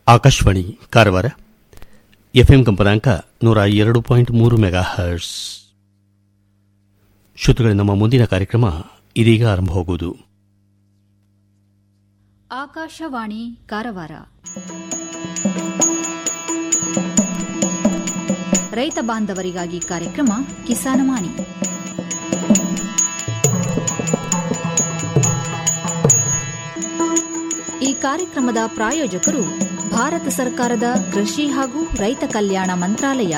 Akashvani Karwar FM ಕಂಪನಾಂಕ ನೂರ ಎರಡು ಪಾಯಿಂಟ್ ಮೂರು ಮೆಗಾ ಹರ್ಸ್ ಶ್ರೋತೃಗಳೇ ನಮ್ಮ ಮುಂದಿನ ಕಾರ್ಯಕ್ರಮ ಇದೀಗ ಆರಂಭವಾಗುವುದು ಆಕಾಶವಾಣಿ ಕಾರವಾರ ರೈತ ಬಾಂಧವರಿಗಾಗಿ ಕಾರ್ಯಕ್ರಮ ಕಿಸಾನವಾಣಿ ಈ ಕಾರ್ಯಕ್ರಮದ ಪ್ರಾಯೋಜಕರು ಭಾರತ ಸರ್ಕಾರದ ಕೃಷಿ ಹಾಗೂ ರೈತ ಕಲ್ಯಾಣ ಮಂತ್ರಾಲಯ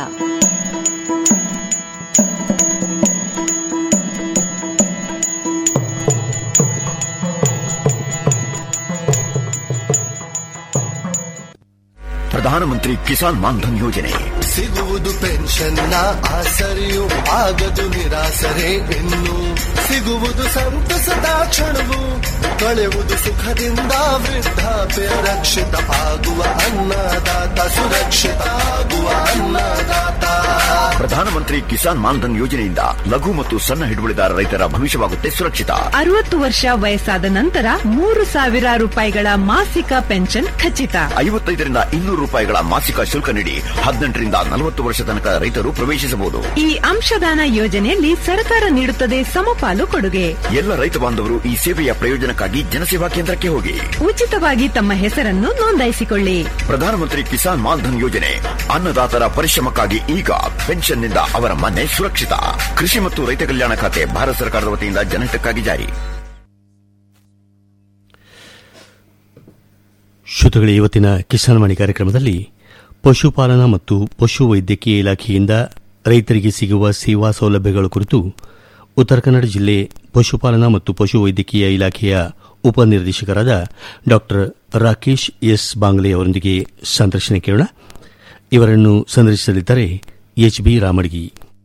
ಪ್ರಧಾನಮಂತ್ರಿ ಕಿಸಾನ್ ಮಾನ್ಧನ್ ಯೋಜನೆ ಸಿಗುವುದು ಪೆನ್ಷನ್ನ ಆಸರೆಯು ಆಗದು ನಿರಾಸರೆ ಇನ್ನು ಸಿಗುವುದು ಸಂತಸದ ಕ್ಷಣವು ಕಳೆಯುವುದು ಸುಖದಿಂದ ವೃದ್ಧಾಪ್ಯ ರಕ್ಷಿತ ಆಗುವ ಅನ್ನದಾತ ಸುರಕ್ಷಿತ ಆಗುವ ಅನ್ನದಾತ ಪ್ರಧಾನಮಂತ್ರಿ ಕಿಸಾನ್ ಮಾನ್ಧನ್ ಯೋಜನೆಯಿಂದ ಲಘು ಮತ್ತು ಸಣ್ಣ ಹಿಡುವಳಿದಾರ ರೈತರ ಭವಿಷ್ಯವಾಗುತ್ತೆ ಸುರಕ್ಷಿತ ಅರವತ್ತು ವರ್ಷ ವಯಸ್ಸಾದ ನಂತರ ಮೂರು ಸಾವಿರ ರೂಪಾಯಿಗಳ ಮಾಸಿಕ ಪೆನ್ಷನ್ ಖಚಿತ ಐವತ್ತೈದರಿಂದ ಇನ್ನೂರು ರೂಪಾಯಿಗಳ ಮಾಸಿಕ ಶುಲ್ಕ ನೀಡಿ ಹದಿನೆಂಟರಿಂದ ನಲವತ್ತು ವರ್ಷ ತನಕ ರೈತರು ಪ್ರವೇಶಿಸಬಹುದು ಈ ಅಂಶದಾನ ಯೋಜನೆಯಲ್ಲಿ ಸರ್ಕಾರ ನೀಡುತ್ತದೆ ಸಮಪಾಲು ಕೊಡುಗೆ ಎಲ್ಲ ರೈತ ಬಾಂಧವರು ಈ ಸೇವೆಯ ಪ್ರಯೋಜನಕ್ಕಾಗಿ ಜನಸೇವಾ ಕೇಂದ್ರಕ್ಕೆ ಹೋಗಿ ಉಚಿತವಾಗಿ ತಮ್ಮ ಹೆಸರನ್ನು ನೋಂದಾಯಿಸಿಕೊಳ್ಳಿ ಪ್ರಧಾನಮಂತ್ರಿ ಕಿಸಾನ್ ಮಾನ್ಧನ್ ಯೋಜನೆ ಅನ್ನದಾತರ ಪರಿಶ್ರಮಕ್ಕಾಗಿ ಈಗ ಪೆನ್ಷನ್ನಿಂದ ಅವರ ಮನೆ ಸುರಕ್ಷಿತ ಕೃಷಿ ಮತ್ತು ರೈತ ಕಲ್ಯಾಣ ಖಾತೆ ಭಾರತ ಸರ್ಕಾರದ ವತಿಯಿಂದ ಜನಹಿತಕ್ಕಾಗಿ ಜಾರಿ ಶ್ರೋತೃಗಳೇ ಇವತ್ತಿನ ಕಿಸಾನ್ವಾಣಿ ಕಾರ್ಯಕ್ರಮದಲ್ಲಿ ಪಶುಪಾಲನಾ ಮತ್ತು ಪಶು ವೈದ್ಯಕೀಯ ಇಲಾಖೆಯಿಂದ ರೈತರಿಗೆ ಸಿಗುವ ಸೇವಾ ಸೌಲಭ್ಯಗಳ ಕುರಿತು ಉತ್ತರ ಕನ್ನಡ ಜಿಲ್ಲೆ ಪಶುಪಾಲನಾ ಮತ್ತು ಪಶು ವೈದ್ಯಕೀಯ ಇಲಾಖೆಯ ಉಪನಿರ್ದೇಶಕರಾದ ಡಾ ರಾಕೇಶ್ ಎಸ್ ಬಾಂಗ್ಲೆ ಅವರೊಂದಿಗೆ ಸಂದರ್ಶನ ಕೇಳೋಣ ಇವರನ್ನು ಸಂದರ್ಶಿಸಲಿದ್ದಾರೆ ಎಚ್ ಬಿ ರಾಮಡ್ಗಿ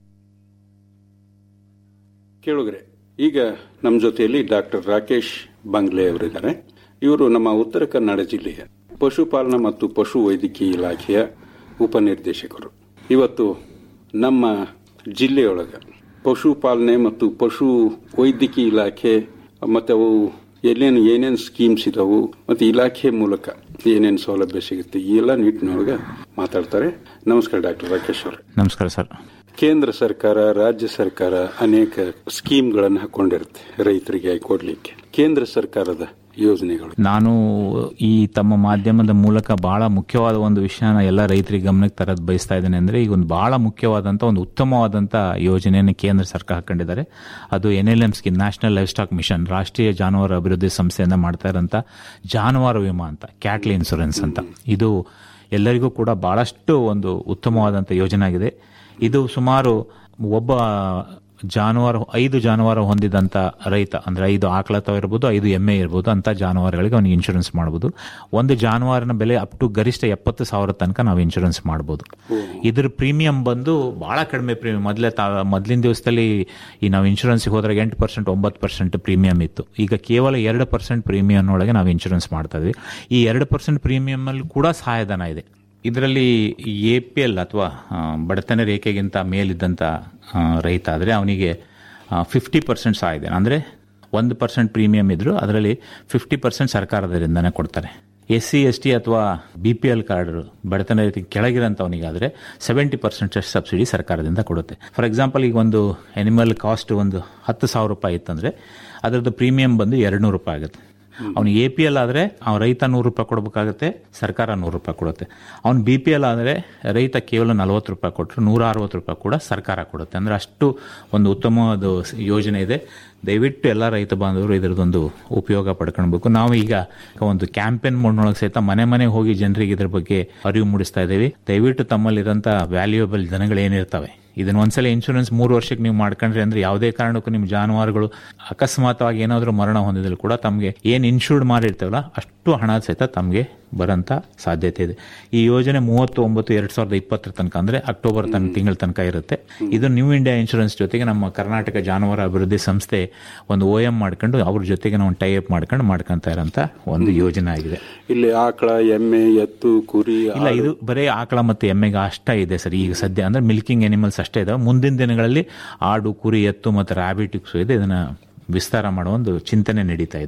ಕೇಳುಗರೆ ಈಗ ನಮ್ಮ ಜೊತೆಯಲ್ಲಿ ಡಾಕ್ಟರ್ ರಾಕೇಶ್ ಬಾಂಗ್ಲೆ ಅವರಿದ್ದಾರೆ ಇವರು ನಮ್ಮ ಉತ್ತರ ಕನ್ನಡ ಜಿಲ್ಲೆಯ ಪಶುಪಾಲನಾ ಮತ್ತು ಪಶು ವೈದ್ಯಕೀಯ ಇಲಾಖೆಯ ಉಪನಿರ್ದೇಶಕರು ಇವತ್ತು ನಮ್ಮ ಜಿಲ್ಲೆಯೊಳಗೆ ಪಶುಪಾಲನೆ ಮತ್ತು ಪಶು ವೈದ್ಯಕೀಯ ಇಲಾಖೆ ಮತ್ತು ಅವು ಎಲ್ಲೇನು ಏನೇನು ಸ್ಕೀಮ್ಸ್ ಇದಾವು ಮತ್ತು ಇಲಾಖೆ ಮೂಲಕ ಏನೇನು ಸೌಲಭ್ಯ ಸಿಗುತ್ತೆ ಈ ಎಲ್ಲ ನಿಟ್ಟಿನೊಳಗೆ ಮಾತಾಡ್ತಾರೆ ನಮಸ್ಕಾರ ಡಾಕ್ಟರ್ ರಾಕೇಶ್ ಅವರು ನಮಸ್ಕಾರ ಸರ್ ಕೇಂದ್ರ ಸರ್ಕಾರ ರಾಜ್ಯ ಸರ್ಕಾರ ಅನೇಕ ಸ್ಕೀಮ್ಗಳನ್ನು ಹಾಕೊಂಡಿರುತ್ತೆ ರೈತರಿಗೆ ಕೊಡ್ಲಿಕ್ಕೆ ಕೇಂದ್ರ ಸರ್ಕಾರದ ಯೋಜನೆಗಳು ನಾನು ಈ ತಮ್ಮ ಮಾಧ್ಯಮದ ಮೂಲಕ ಬಹಳ ಮುಖ್ಯವಾದ ಒಂದು ವಿಷಯನ ಎಲ್ಲ ರೈತರಿಗೆ ಗಮನಕ್ಕೆ ತರದ್ ಬಯಸ್ತಾ ಇದ್ದೇನೆ ಅಂದ್ರೆ ಈಗ ಒಂದು ಬಹಳ ಮುಖ್ಯವಾದಂತ ಒಂದು ಉತ್ತಮವಾದಂತ ಯೋಜನೆಯನ್ನು ಕೇಂದ್ರ ಸರ್ಕಾರ ಹಾಕೊಂಡಿದ್ದಾರೆ ಅದು N L M scheme national livestock mission ರಾಷ್ಟ್ರೀಯ ಜಾನುವಾರು ಅಭಿವೃದ್ಧಿ ಸಂಸ್ಥೆಯಿಂದ ಮಾಡ್ತಾ ಇರೋಂಥ ಜಾನುವಾರು ವಿಮಾ ಅಂತ ಕ್ಯಾಟ್ಲಿ ಇನ್ಸೂರೆನ್ಸ್ ಅಂತ ಇದು ಎಲ್ಲರಿಗೂ ಕೂಡ ಬಹಳಷ್ಟು ಒಂದು ಉತ್ತಮವಾದಂಥ ಯೋಜನೆ ಆಗಿದೆ ಇದು ಸುಮಾರು ಒಬ್ಬ ಜಾನುವಾರು ಐದು ಜಾನುವಾರು ಹೊಂದಿದಂತ ರೈತ ಅಂದ್ರೆ ಐದು ಆಕಳ ಅಥವಾ ಇರ್ಬೋದು ಐದು ಎಮ್ಮೆ ಇರ್ಬೋದು ಅಂತ ಜಾನುವಾರುಗಳಿಗೆ ಅವನಿಗೆ ಇನ್ಶೂರೆನ್ಸ್ ಮಾಡಬಹುದು ಒಂದು ಜಾನುವಾರಿನ ಬೆಲೆ ಅಪ್ ಟು ಗರಿಷ್ಠ ಎಪ್ಪತ್ತು ಸಾವಿರ ತನಕ ನಾವು ಇನ್ಶೂರೆನ್ಸ್ ಮಾಡಬಹುದು ಇದ್ರ ಪ್ರೀಮಿಯಂ ಬಂದು ಬಹಳ ಕಡಿಮೆ ಪ್ರೀಮಿಯಂ ಮೊದಲೇ ಮೊದಲಿನ ದಿವಸದಲ್ಲಿ ಈ ನಾವು ಇನ್ಶೂರೆನ್ಸ್ ಹೋದ್ರೆ ಎಂಟು ಪರ್ಸೆಂಟ್ ಒಂಬತ್ತು ಪರ್ಸೆಂಟ್ ಪ್ರೀಮಿಯಂ ಇತ್ತು ಈಗ ಕೇವಲ ಎರಡು ಪರ್ಸೆಂಟ್ ಪ್ರೀಮಿಯಂ ಒಳಗೆ ನಾವು ಇನ್ಶೂರೆನ್ಸ್ ಮಾಡ್ತಾ ಇದ್ವಿ ಈ ಎರಡು ಪರ್ಸೆಂಟ್ ಪ್ರೀಮಿಯಂ ಅಲ್ಲಿ ಕೂಡ ಸಹಾಯಧನ ಇದೆ ಇದರಲ್ಲಿ ಎ ಪಿ ಎಲ್ ಅಥವಾ ಬಡತನ ರೇಖೆಗಿಂತ ಮೇಲಿದ್ದಂಥ ಆ, ರೈತ ಆದರೆ ಅವನಿಗೆ ಫಿಫ್ಟಿ ಪರ್ಸೆಂಟ್ ಸಹ ಇದೆ ಅಂದರೆ ಒಂದು ಪರ್ಸೆಂಟ್ ಪ್ರೀಮಿಯಂ ಇದ್ದರೂ ಅದರಲ್ಲಿ ಫಿಫ್ಟಿ ಪರ್ಸೆಂಟ್ ಸರ್ಕಾರದಿಂದನೇ ಕೊಡ್ತಾರೆ ಎಸ್ ಸಿ ಎಸ್ ಟಿ ಅಥವಾ ಬಿ ಪಿ ಎಲ್ ಕಾರ್ಡ್ ಬಡತನ ರೇಖೆ ಕೆಳಗಿರೋಂಥವನಿಗಾದರೆ ಸೆವೆಂಟಿ ಪರ್ಸೆಂಟ್ ಸಬ್ಸಿಡಿ ಸರ್ಕಾರದಿಂದ ಕೊಡುತ್ತೆ ಫಾರ್ ಎಕ್ಸಾಂಪಲ್ ಈಗ ಒಂದು ಎನಿಮಲ್ ಕಾಸ್ಟ್ ಒಂದು ಹತ್ತು ಸಾವಿರ ರೂಪಾಯಿ ಇತ್ತಂದರೆ ಅದರದ್ದು ಪ್ರೀಮಿಯಂ ಬಂದು ಎರಡು ನೂರು ರೂಪಾಯಿ ಆಗುತ್ತೆ ಅವ್ನು ಎ ಪಿ ಎಲ್ ಆದರೆ ಅವ್ನು ರೈತ ನೂರು ರೂಪಾಯಿ ಕೊಡಬೇಕಾಗುತ್ತೆ ಸರ್ಕಾರ ನೂರು ರೂಪಾಯಿ ಕೊಡುತ್ತೆ ಅವ್ನು ಬಿ ಪಿ ಎಲ್ ಆದರೆ ರೈತ ಕೇವಲ ನಲವತ್ತು ರೂಪಾಯಿ ಕೊಟ್ಟರು ನೂರ ಅರವತ್ತು ರೂಪಾಯಿ ಕೂಡ ಸರ್ಕಾರ ಕೊಡುತ್ತೆ ಅಂದರೆ ಅಷ್ಟು ಒಂದು ಉತ್ತಮವಾದ ಸ- ಯೋಜನೆ ಇದೆ ದಯವಿಟ್ಟು ಎಲ್ಲ ರೈತ ಬಾಂಧವರು ಇದರದೊಂದು ಉಪಯೋಗ ಪಡ್ಕೊಳ್ಬೇಕು ನಾವು ಈಗ ಒಂದು ಕ್ಯಾಂಪೇನ್ ಮೋಡ್ನೊಳಗೆ ಸಹಿತ ಮನೆ ಮನೆಗೆ ಹೋಗಿ ಜನರಿಗೆ ಇದ್ರ ಬಗ್ಗೆ ಅರಿವು ಮೂಡಿಸ್ತಾ ಇದ್ದೀವಿ ದಯವಿಟ್ಟು ತಮ್ಮಲ್ಲಿರೋಂಥ ವ್ಯಾಲ್ಯೂಯಬಲ್ ಜನಗಳೇನಿರ್ತವೆ ಇದನ್ನ ಒಂದ್ಸಲ ಇನ್ಶೂರೆನ್ಸ್ ಮೂರು ವರ್ಷಕ್ಕೆ ನೀವು ಮಾಡ್ಕೊಂಡ್ರಿ ಅಂದ್ರೆ ಯಾವುದೇ ಕಾರಣಕ್ಕೂ ನಿಮ್ಮ ಜಾನುವಾರುಗಳು ಅಕಸ್ಮಾತ್ವಾಗಿ ಏನಾದರೂ ಮರಣ ಹೊಂದಿದ್ರು ಕೂಡ ತಮಗೆ ಏನು ಇನ್ಶೂರ್ಡ್ ಮಾಡಿರ್ತೇವಲ್ಲ ಅಷ್ಟು ಹಣ ಸಹಿತ ತಮಗೆ ಬರೋಂಥ ಸಾಧ್ಯತೆ ಇದೆ ಈ ಯೋಜನೆ ಮೂವತ್ತು ಒಂಬತ್ತು ಎರಡ್ ಸಾವಿರದ ಇಪ್ಪತ್ತರ ತನಕ ಅಂದ್ರೆ ಅಕ್ಟೋಬರ್ ತನಕ ತಿಂಗಳ ತನಕ ಇರುತ್ತೆ ಇದು ನ್ಯೂ ಇಂಡಿಯಾ ಇನ್ಶೂರೆನ್ಸ್ ಜೊತೆಗೆ ನಮ್ಮ ಕರ್ನಾಟಕ ಜಾನುವಾರು ಅಭಿವೃದ್ಧಿ ಸಂಸ್ಥೆ ಒಂದು ಓ ಎಂ ಮಾಡ್ಕೊಂಡು ಅವ್ರ ಜೊತೆಗೆ ನಾವು ಟೈ ಅಪ್ ಮಾಡ್ಕೊಂಡು ಮಾಡ್ಕೊಂತ ಇರೋಂಥ ಒಂದು ಯೋಜನೆ ಆಗಿದೆ ಇಲ್ಲಿ ಆಕಳ ಎಮ್ಮೆ ಎತ್ತು ಕುರಿ ಇಲ್ಲ ಇದು ಬರೀ ಆಕಳ ಮತ್ತು ಎಮ್ಮೆಗೆ ಅಷ್ಟೇ ಇದೆ ಸರ್ ಈಗ ಸದ್ಯ ಅಂದ್ರೆ ಮಿಲ್ಕಿಂಗ್ ಎನಿಮಲ್ಸ್ ಅಷ್ಟೇ ಇದಾವೆ ಮುಂದಿನ ದಿನಗಳಲ್ಲಿ ಆಡು ಕುರಿ ಎತ್ತು ಮತ್ತು ರ್ಯಾಬಿಟಿಕ್ಸ್ ಇದೆ ಇದನ್ನ ವಿಸ್ತಾರ ಮಾಡುವ ಒಂದು ಚಿಂತನೆ ನಡೀತಾ ಇದೆ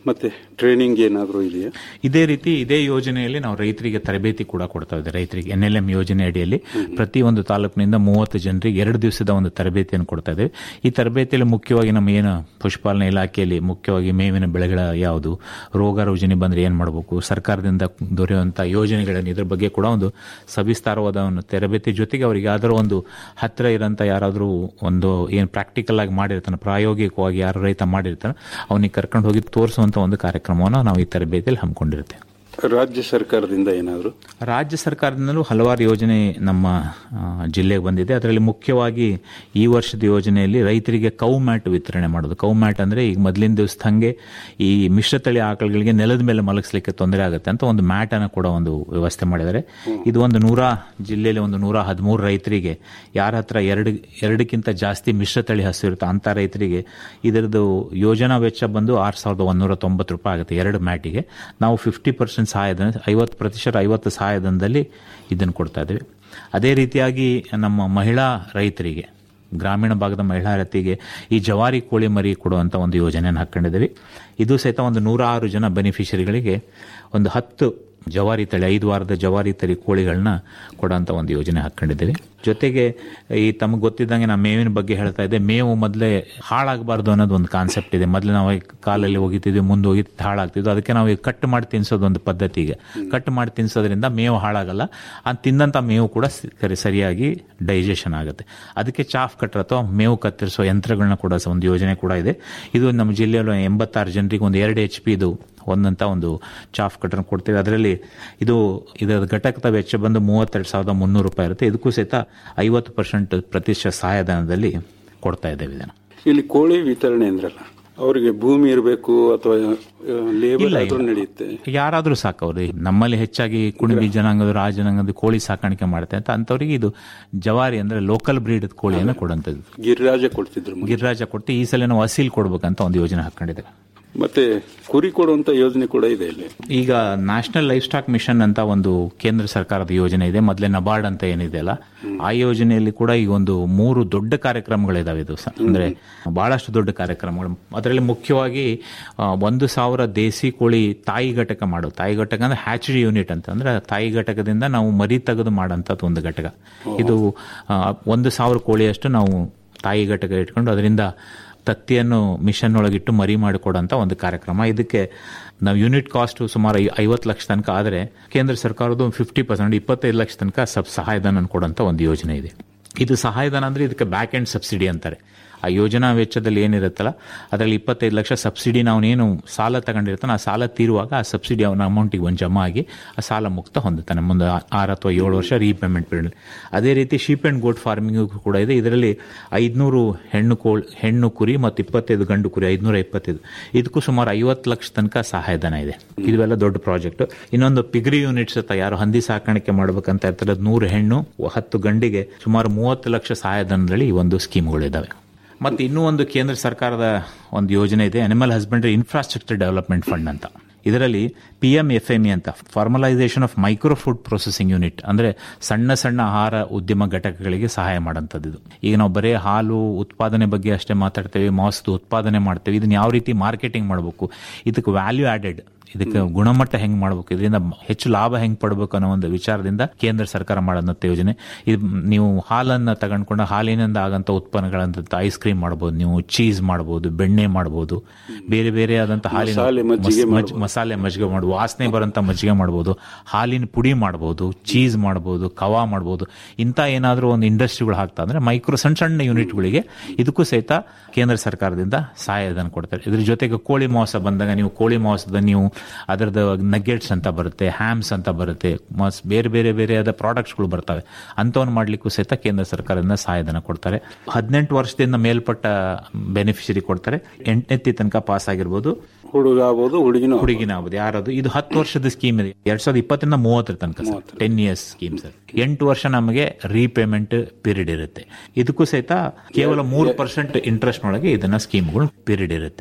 ಮತ್ತೆ ಟ್ರೈನಿಂಗ್ ಏನಾದರೂ ಇದೆಯಾ ಇದೇ ರೀತಿ ಇದೇ ಯೋಜನೆಯಲ್ಲಿ ನಾವು ರೈತರಿಗೆ ತರಬೇತಿ ಕೂಡ ಕೊಡ್ತಾ ಇದ್ದೇವೆ ರೈತರಿಗೆ ಎನ್ ಎಲ್ ಎಂ ಯೋಜನೆ ಅಡಿಯಲ್ಲಿ ಪ್ರತಿ ಒಂದು ತಾಲೂಕಿನಿಂದ ಮೂವತ್ತು ಜನರಿಗೆ ಎರಡು ದಿವಸದ ಒಂದು ತರಬೇತಿಯನ್ನು ಕೊಡ್ತಾ ಇದ್ದೇವೆ ಈ ತರಬೇತಿಯಲ್ಲಿ ಮುಖ್ಯವಾಗಿ ನಮ್ಮ ಏನು ಪಶುಪಾಲನಾ ಇಲಾಖೆಯಲ್ಲಿ ಮುಖ್ಯವಾಗಿ ಮೇವಿನ ಬೆಳೆಗಳ ಯಾವುದು ರೋಗ ರುಜಿನಿ ಬಂದ್ರೆ ಏನ್ ಮಾಡಬೇಕು ಸರ್ಕಾರದಿಂದ ದೊರೆಯುವಂತಹ ಯೋಜನೆಗಳನ್ನು ಇದ್ರ ಬಗ್ಗೆ ಕೂಡ ಒಂದು ಸವಿಸ್ತಾರವಾದ ಒಂದು ತರಬೇತಿ ಜೊತೆಗೆ ಅವರಿಗೆ ಯಾವ್ದಾದ್ರು ಒಂದು ಹತ್ತಿರ ಇರೋಂಥ ಯಾರಾದರೂ ಒಂದು ಏನು ಪ್ರಾಕ್ಟಿಕಲ್ ಆಗಿ ಮಾಡಿರ್ತಾನೆ ಪ್ರಾಯೋಗಿಕವಾಗಿ ಯಾರು ರೈತ ಮಾಡಿರ್ತಾನೆ ಅವನಿಗೆ ಕರ್ಕೊಂಡು ಹೋಗಿ ತೋರಿಸುವಂತ ಒಂದು ಕಾರ್ಯಕ್ರಮವನ್ನು ನಾವು ಈ ತರಬೇತಿಯಲ್ಲಿ ಹಮ್ಮಿಕೊಂಡಿರ್ತೇವೆ ರಾಜ್ಯ ಸರ್ಕಾರದಿಂದ ಏನಾದರೂ ರಾಜ್ಯ ಸರ್ಕಾರದಿಂದಲೂ ಹಲವಾರು ಯೋಜನೆ ನಮ್ಮ ಆ, ಜಿಲ್ಲೆಗೆ ಬಂದಿದೆ ಅದರಲ್ಲಿ ಮುಖ್ಯವಾಗಿ ಈ ವರ್ಷದ ಯೋಜನೆಯಲ್ಲಿ ರೈತರಿಗೆ ಕೌ ಮ್ಯಾಟ್ ವಿತರಣೆ ಮಾಡೋದು ಕೌ ಮ್ಯಾಟ್ ಅಂದ್ರೆ ಈಗ ಮೊದಲಿನ ದಿವಸದ ಹಂಗೆ ಈ ಮಿಶ್ರತಳಿ ಆಕಳುಗಳಿಗೆ ನೆಲದ ಮೇಲೆ ಮಲಗಿಸ್ಲಿಕ್ಕೆ ತೊಂದರೆ ಆಗುತ್ತೆ ಅಂತ ಒಂದು ಮ್ಯಾಟ್ ಅನ್ನು ಕೂಡ ಒಂದು ವ್ಯವಸ್ಥೆ ಮಾಡಿದ್ದಾರೆ ಇದು ಒಂದು ನೂರ ಜಿಲ್ಲೆಯಲ್ಲಿ ಒಂದು ನೂರ ಹದಿಮೂರು ರೈತರಿಗೆ ಯಾರ ಹತ್ರ ಎರಡು ಎರಡಕ್ಕಿಂತ ಜಾಸ್ತಿ ಮಿಶ್ರತಳಿ ಹಸು ಇರುತ್ತೆ ಅಂತ ರೈತರಿಗೆ ಇದರದ್ದು ಯೋಜನಾ ವೆಚ್ಚ ಬಂದು ಆರು ಸಾವಿರದ ಒಂದೂರ ತೊಂಬತ್ತು ರೂಪಾಯಿ ಆಗುತ್ತೆ ಎರಡು ಮ್ಯಾಟಿಗೆ ನಾವು ಫಿಫ್ಟಿ ಪರ್ಸೆಂಟ್ ಸಹಾಯಧನ ಐವತ್ತು ಪ್ರತಿಶತ ಐವತ್ತು ಸಹಾಯಧನದಲ್ಲಿ ಇದನ್ನು ಕೊಡ್ತಾ ಇದ್ದೀವಿ ಅದೇ ರೀತಿಯಾಗಿ ನಮ್ಮ ಮಹಿಳಾ ರೈತರಿಗೆ ಗ್ರಾಮೀಣ ಭಾಗದ ಮಹಿಳಾ ರೈತಿಗೆ ಈ ಜವಾರಿ ಕೋಳಿ ಮರಿ ಕೊಡುವಂತ ಒಂದು ಯೋಜನೆಯನ್ನು ಹಾಕೊಂಡಿದ್ದೀವಿ ಇದು ಸಹಿತ ಒಂದು ನೂರ ಆರು ಜನ ಬೆನಿಫಿಷರಿಗಳಿಗೆ ಒಂದು ಹತ್ತು ಜವಾರಿ ತಳಿ ಐದು ವಾರದ ಜವಾರಿ ತಳಿ ಕೋಳಿಗಳನ್ನ ಕೊಡೋಂಥ ಒಂದು ಯೋಜನೆ ಹಾಕೊಂಡಿದ್ದೀವಿ ಜೊತೆಗೆ ಈ ತಮಗೆ ಗೊತ್ತಿದ್ದಂಗೆ ನಾವು ಮೇವಿನ ಬಗ್ಗೆ ಹೇಳ್ತಾ ಇದ್ದೆ ಮೇವು ಮೊದಲೇ ಹಾಳಾಗಬಾರ್ದು ಅನ್ನೋದು ಒಂದು ಕಾನ್ಸೆಪ್ಟ್ ಇದೆ ಮೊದಲು ನಾವು ಈ ಕಾಲಲ್ಲಿ ಹೋಗಿತ್ತಿದ್ವಿ ಮುಂದೆ ಹೋಗಿ ಹಾಳಾಗ್ತಿದ್ವು ಅದಕ್ಕೆ ನಾವು ಈಗ ಕಟ್ ಮಾಡಿ ತಿನ್ಸೋದು ಒಂದು ಪದ್ಧತಿ ಈಗ ಕಟ್ ಮಾಡಿ ತಿನ್ಸೋದ್ರಿಂದ ಮೇವು ಹಾಳಾಗಲ್ಲ ಅದು ತಿಂದಂಥ ಮೇವು ಕೂಡ ಸರಿ- ಸರಿಯಾಗಿ ಡೈಜೆಷನ್ ಆಗುತ್ತೆ ಅದಕ್ಕೆ ಚಾಫ್ ಕಟ್ಟರ್ ಅಥವಾ ಮೇವು ಕತ್ತರಿಸುವ ಯಂತ್ರಗಳನ್ನ ಕೂಡ ಸ- ಒಂದು ಯೋಜನೆ ಕೂಡ ಇದೆ ಇದು ನಮ್ಮ ಜಿಲ್ಲೆಯಲ್ಲಿ ಎಂಬತ್ತಾರು ಜನರಿಗೆ ಒಂದು ಎರಡು ಎಚ್ ಪಿ ಇದು ಒಂದಂತ ಒಂದು ಚಾಫ್ ಕಟರ್ ಕೊಡ್ತೀವಿ ಅದರಲ್ಲಿ ಇದು ಇದರ ಘಟಕದ ವೆಚ್ಚ ಬಂದು ಮೂವತ್ತೆರಡು ಸಾವಿರದ ಮುನ್ನೂರು ರೂಪಾಯಿ ಇರುತ್ತೆ ಇದಕ್ಕೂ ಸಹಿತ ಐವತ್ತು ಪರ್ಸೆಂಟ್ ಪ್ರತಿಶತ ಸಹಾಯಧನದಲ್ಲಿ ಕೊಡ್ತಾ ಇದ್ದೇವೆ ಇದನ್ನು ಇಲ್ಲಿ ಕೋಳಿ ವಿತರಣೆ ಅಂದ್ರಲ್ಲ ಅವರಿಗೆ ಭೂಮಿ ಇರಬೇಕು ಅಥವಾ ಲೇಬರ್ ಇಲ್ಲ, ಆದ್ರೂ ಇಲ್ಲ. ನಡೆಯುತ್ತೆ ಯಾರಾದ್ರೂ ಸಾಕು ಅವ್ರು ನಮ್ಮಲ್ಲಿ ಹೆಚ್ಚಾಗಿ ಕುಣಿಬಿ ಜನಾಂಗದ ರಾಜ ಜನಾಂಗದ ಕೋಳಿ ಸಾಕಾಣಿಕೆ ಮಾಡುತ್ತೆ ಅಂತ ಅಂತವರಿಗೆ ಇದು ಜವಾರಿ ಅಂದ್ರೆ ಲೋಕಲ್ ಬ್ರೀಡ್ ಕೋಳಿಯನ್ನು ಕೊಡುವಂಥದ್ದು ಗಿರಿರಾಜ ಕೊಡ್ತಿದ್ರು ಮೊದ್ಲು. ಗಿರಿರಾಜ ಕೊಡ್ತಿ ಈ ಸಲ ನಾವು ಅಸೀಲ್ ಕೊಡ್ಬೇಕಂತ ಒಂದು ಯೋಜನೆ ಹಾಕೊಂಡಿದ್ದೇವೆ ಮತ್ತೆ ಕುರಿ ಕೊಡುವಂತ ಯೋಜನೆ ಕೂಡ ಇದೆ ಇಲ್ಲಿ ಈಗ ನ್ಯಾಷನಲ್ ಲೈಫ್ ಸ್ಟಾಕ್ ಮಿಷನ್ ಅಂತ ಒಂದು ಕೇಂದ್ರ ಸರ್ಕಾರದ ಯೋಜನೆ ಇದೆ ಮೊದಲೇ ನಬಾರ್ಡ್ ಅಂತ ಏನಿದೆ ಅಲ್ಲ ಆ ಯೋಜನೆಯಲ್ಲಿ ಕೂಡ ಈಗ ಒಂದು ಮೂರು ದೊಡ್ಡ ಕಾರ್ಯಕ್ರಮಗಳಿದಾವೆ ಇದು ಸ- ಅಂದ್ರೆ ಬಹಳಷ್ಟು ದೊಡ್ಡ ಕಾರ್ಯಕ್ರಮಗಳು ಅದರಲ್ಲಿ ಮುಖ್ಯವಾಗಿ ಆ, ಒಂದು ಸಾವಿರ ದೇಸಿ ಕೋಳಿ ತಾಯಿ ಘಟಕ ಮಾಡೋದು ತಾಯಿ ಘಟಕ ಅಂದ್ರೆ ಹ್ಯಾಚರಿ ಯೂನಿಟ್ ಅಂತ ಅಂದ್ರೆ ತಾಯಿ ಘಟಕದಿಂದ ನಾವು ಮರಿ ತೆಗೆದು ಮಾಡೋಂಥದ್ದು ಒಂದು ಘಟಕ ಇದು ಆ, ಒಂದು ಸಾವಿರ ಕೋಳಿಯಷ್ಟು ನಾವು ತಾಯಿ ಘಟಕ ಇಟ್ಕೊಂಡು ಅದರಿಂದ ತತ್ತಿಯನ್ನು ಮಿಷನ್ ಒಳಗಿಟ್ಟು ಮರಿ ಮಾಡಿಕೊಡೋಂಥ ಒಂದು ಕಾರ್ಯಕ್ರಮ ಇದಕ್ಕೆ ನಾವು ಯೂನಿಟ್ ಕಾಸ್ಟ್ ಸುಮಾರು ಐ- ಐವತ್ತು ಲಕ್ಷ ತನಕ ಆದರೆ ಕೇಂದ್ರ ಸರ್ಕಾರದ ಒಂದು ಫಿಫ್ಟಿ ಪರ್ಸೆಂಟ್ ಇಪ್ಪತ್ತೈದು ಲಕ್ಷ ತನಕ ಸಬ್ ಸಹಾಯಧನ ಕೊಡೋಂಥ ಒಂದು ಯೋಜನೆ ಇದೆ ಇದು ಸಹಾಯಧನ ಅಂದ್ರೆ ಇದಕ್ಕೆ ಬ್ಯಾಕ್ ಎಂಡ್ ಸಬ್ಸಿಡಿ ಅಂತಾರೆ ಆ ಯೋಜನಾ ವೆಚ್ಚದಲ್ಲಿ ಏನಿರುತ್ತಲ್ಲ ಅದರಲ್ಲಿ ಇಪ್ಪತ್ತೈದು ಲಕ್ಷ ಸಬ್ಸಿಡಿ ನಾವೇನು ಸಾಲ ತಗೊಂಡಿರ್ತಾನೆ ಆ ಸಾಲ ತೀರುವಾಗ ಆ ಸಬ್ಸಿಡಿ ಅವನ ಅಮೌಂಟಿಗೆ ಒಂದು ಜಮಾ ಆಗಿ ಆ ಸಾಲ ಮುಕ್ತ ಹೊಂದುತ್ತಾನೆ ಮುಂದೆ ಆ- ಆರು ಅಥವಾ ಏಳು ವರ್ಷ ರೀಪೇಮೆಂಟ್ ಪೀರಿಯಡ್ ಅದೇ ರೀತಿ ಶೀಪ್ ಅಂಡ್ ಗೋಟ್ ಫಾರ್ಮಿಂಗ್ ಕೂಡ ಇದೆ ಇದರಲ್ಲಿ ಐದುನೂರು ಹೆಣ್ಣು ಕೋಳ್ ಹೆಣ್ಣು ಕುರಿ ಮತ್ತು ಇಪ್ಪತ್ತೈದು ಗಂಡು ಕುರಿ ಐದುನೂರ ಇಪ್ಪತ್ತೈದು ಇದಕ್ಕೂ ಸುಮಾರು ಐವತ್ತು ಲಕ್ಷ ತನಕ ಸಹಾಯಧನ ಇದೆ ಇವೆಲ್ಲ ದೊಡ್ಡ ಪ್ರಾಜೆಕ್ಟ್ ಇನ್ನೊಂದು ಪಿಗ್ರಿ ಯೂನಿಟ್ಸ್ ಅಂತ ಯಾರು ಹಂದಿ ಸಾಕಾಣಿಕೆ ಮಾಡ್ಬೇಕಂತ ಇರ್ತಾರೆ ಅದು ನೂರು ಹೆಣ್ಣು ಹತ್ತು ಗಂಡಿಗೆ ಸುಮಾರು ಮೂವತ್ತು ಲಕ್ಷ ಸಹಾಯಧನದಲ್ಲಿ ಈ ಒಂದು ಸ್ಕೀಮ್ಗಳಿದ್ದಾವೆ ಮತ್ತೆ ಇನ್ನೂ ಒಂದು ಕೇಂದ್ರ ಸರ್ಕಾರದ ಒಂದು ಯೋಜನೆ ಇದೆ animal husbandry infrastructure development fund ಅಂತ ಇದರಲ್ಲಿ P M F M E ಅಂತ formalisation of micro food processing unit ಅಂದ್ರೆ ಸಣ್ಣ ಸಣ್ಣ ಆಹಾರ ಉದ್ಯಮ ಘಟಕಗಳಿಗೆ ಸಹಾಯ ಮಾಡೋಂಥದ್ದು ಇದು ಈಗ ನಾವು ಬರೀ ಹಾಲು ಉತ್ಪಾದನೆ ಬಗ್ಗೆ ಅಷ್ಟೇ ಮಾತಾಡ್ತೇವೆ ಮಾಂಸದ ಉತ್ಪಾದನೆ ಮಾಡ್ತೇವೆ ಇದನ್ನ ಯಾವ ರೀತಿ ಮಾರ್ಕೆಟಿಂಗ್ ಮಾಡಬೇಕು ಇದಕ್ಕೆ ವ್ಯಾಲ್ಯೂ ಆಡೆಡ್ ಇದಕ್ಕೆ ಗುಣಮಟ್ಟ ಹೆಂಗ್ ಮಾಡಬೇಕು ಇದರಿಂದ ಹೆಚ್ಚು ಲಾಭ ಹೆಂಗ್ ಪಡಬೇಕು ಅನ್ನೋ ಒಂದು ವಿಚಾರದಿಂದ ಕೇಂದ್ರ ಸರ್ಕಾರ ಮಾಡೋದಂತ ಯೋಜನೆ ಇದು ನೀವು ಹಾಲನ್ನ ತಗೊಂಡ್ಕೊಂಡು ಹಾಲಿನಿಂದ ಆಗಂತ ಉತ್ಪನ್ನಗಳಂತ ಐಸ್ ಕ್ರೀಮ್ ಮಾಡಬಹುದು ನೀವು ಚೀಸ್ ಮಾಡಬಹುದು ಬೆಣ್ಣೆ ಮಾಡಬಹುದು ಬೇರೆ ಬೇರೆ ಆದಂತ ಹಾಲಿನ ಮಸಾಲೆ, ಮಜ್ಜಿಗೆ ಮಸ್- ಮಜ್- ಮಸಾಲೆ ಮಜ್ಜಿಗೆ ಮಾಡಬಹುದು ವಾಸನೆ ಬರೋಂತ ಮಜ್ಜಿಗೆ ಮಾಡಬಹುದು ಹಾಲಿನ ಪುಡಿ ಮಾಡಬಹುದು ಚೀಸ್ ಮಾಡಬಹುದು ಕವಾ ಮಾಡಬಹುದು ಇಂಥ ಏನಾದರೂ ಒಂದು ಇಂಡಸ್ಟ್ರಿಗಳು ಹಾಕ್ತಾ ಅಂದ್ರೆ ಮೈಕ್ರೋ ಸಣ್ಣ ಸಣ್ಣ ಯೂನಿಟ್ಗಳಿಗೆ ಇದಕ್ಕೂ ಸಹಿತ ಕೇಂದ್ರ ಸರ್ಕಾರದಿಂದ ಸಹಾಯಧನ ಕೊಡ್ತಾರೆ ಇದ್ರ ಜೊತೆಗೆ ಕೋಳಿ ಮಾಂಸ ಬಂದಾಗ ನೀವು ಕೋಳಿ ಮಾಂಸದ ನೀವು ಅದರದ ನಗ್ಗೆಟ್ಸ್ ಅಂತ ಬರುತ್ತೆ ಹ್ಯಾಮ್ಸ್ ಅಂತ ಬರುತ್ತೆ ಮಸ್ ಬೇರೆ ಬೇರೆ ಬೇರೆ ಆದ ಪ್ರಾಡಕ್ಟ್ಸ್ಗಳು ಬರ್ತವೆ ಅಂಥವನ್ನ ಮಾಡ್ಲಿಕ್ಕೂ ಸಹಿತ ಕೇಂದ್ರ ಸರ್ಕಾರದಿಂದ ಸಹಾಯಧನ ಕೊಡ್ತಾರೆ ಹದಿನೆಂಟು ವರ್ಷದಿಂದ ಮೇಲ್ಪಟ್ಟ ಬೆನಿಫಿಷರಿ ಕೊಡ್ತಾರೆ ಎಂಟನೇ ತನಕ ಪಾಸ್ ಆಗಿರ್ಬೋದು ಹುಡುಗ ಆಗ್ಬೋದು ಹುಡುಗಿನೂ ಆಗ್ಬೋದು. ಹುಡುಗಿನ ಆಗ್ಬೋದು ಯಾರದು ಇದು ಹತ್ತು ವರ್ಷದ ಸ್ಕೀಮ್ ಇದೆ ಎರಡ್ ಸಾವಿರದ ಇಪ್ಪತ್ತರಿಂದ ಮೂವತ್ತರ ತನಕ sir ten years scheme sir ಎಂಟು ವರ್ಷ ನಮಗೆ ರೀಪೇಮೆಂಟ್ ಪೀರಿಯಡ್ ಇರುತ್ತೆ ಇದಕ್ಕೂ ಸಹಿತ ಕೇವಲ ಮೂರು ಪರ್ಸೆಂಟ್ ಇಂಟ್ರೆಸ್ಟ್ ನೊಳಗೆ ಇದನ್ನ ಸ್ಕೀಮ್ಗಳು ಪೀರಿಯಡ್ ಇರುತ್ತೆ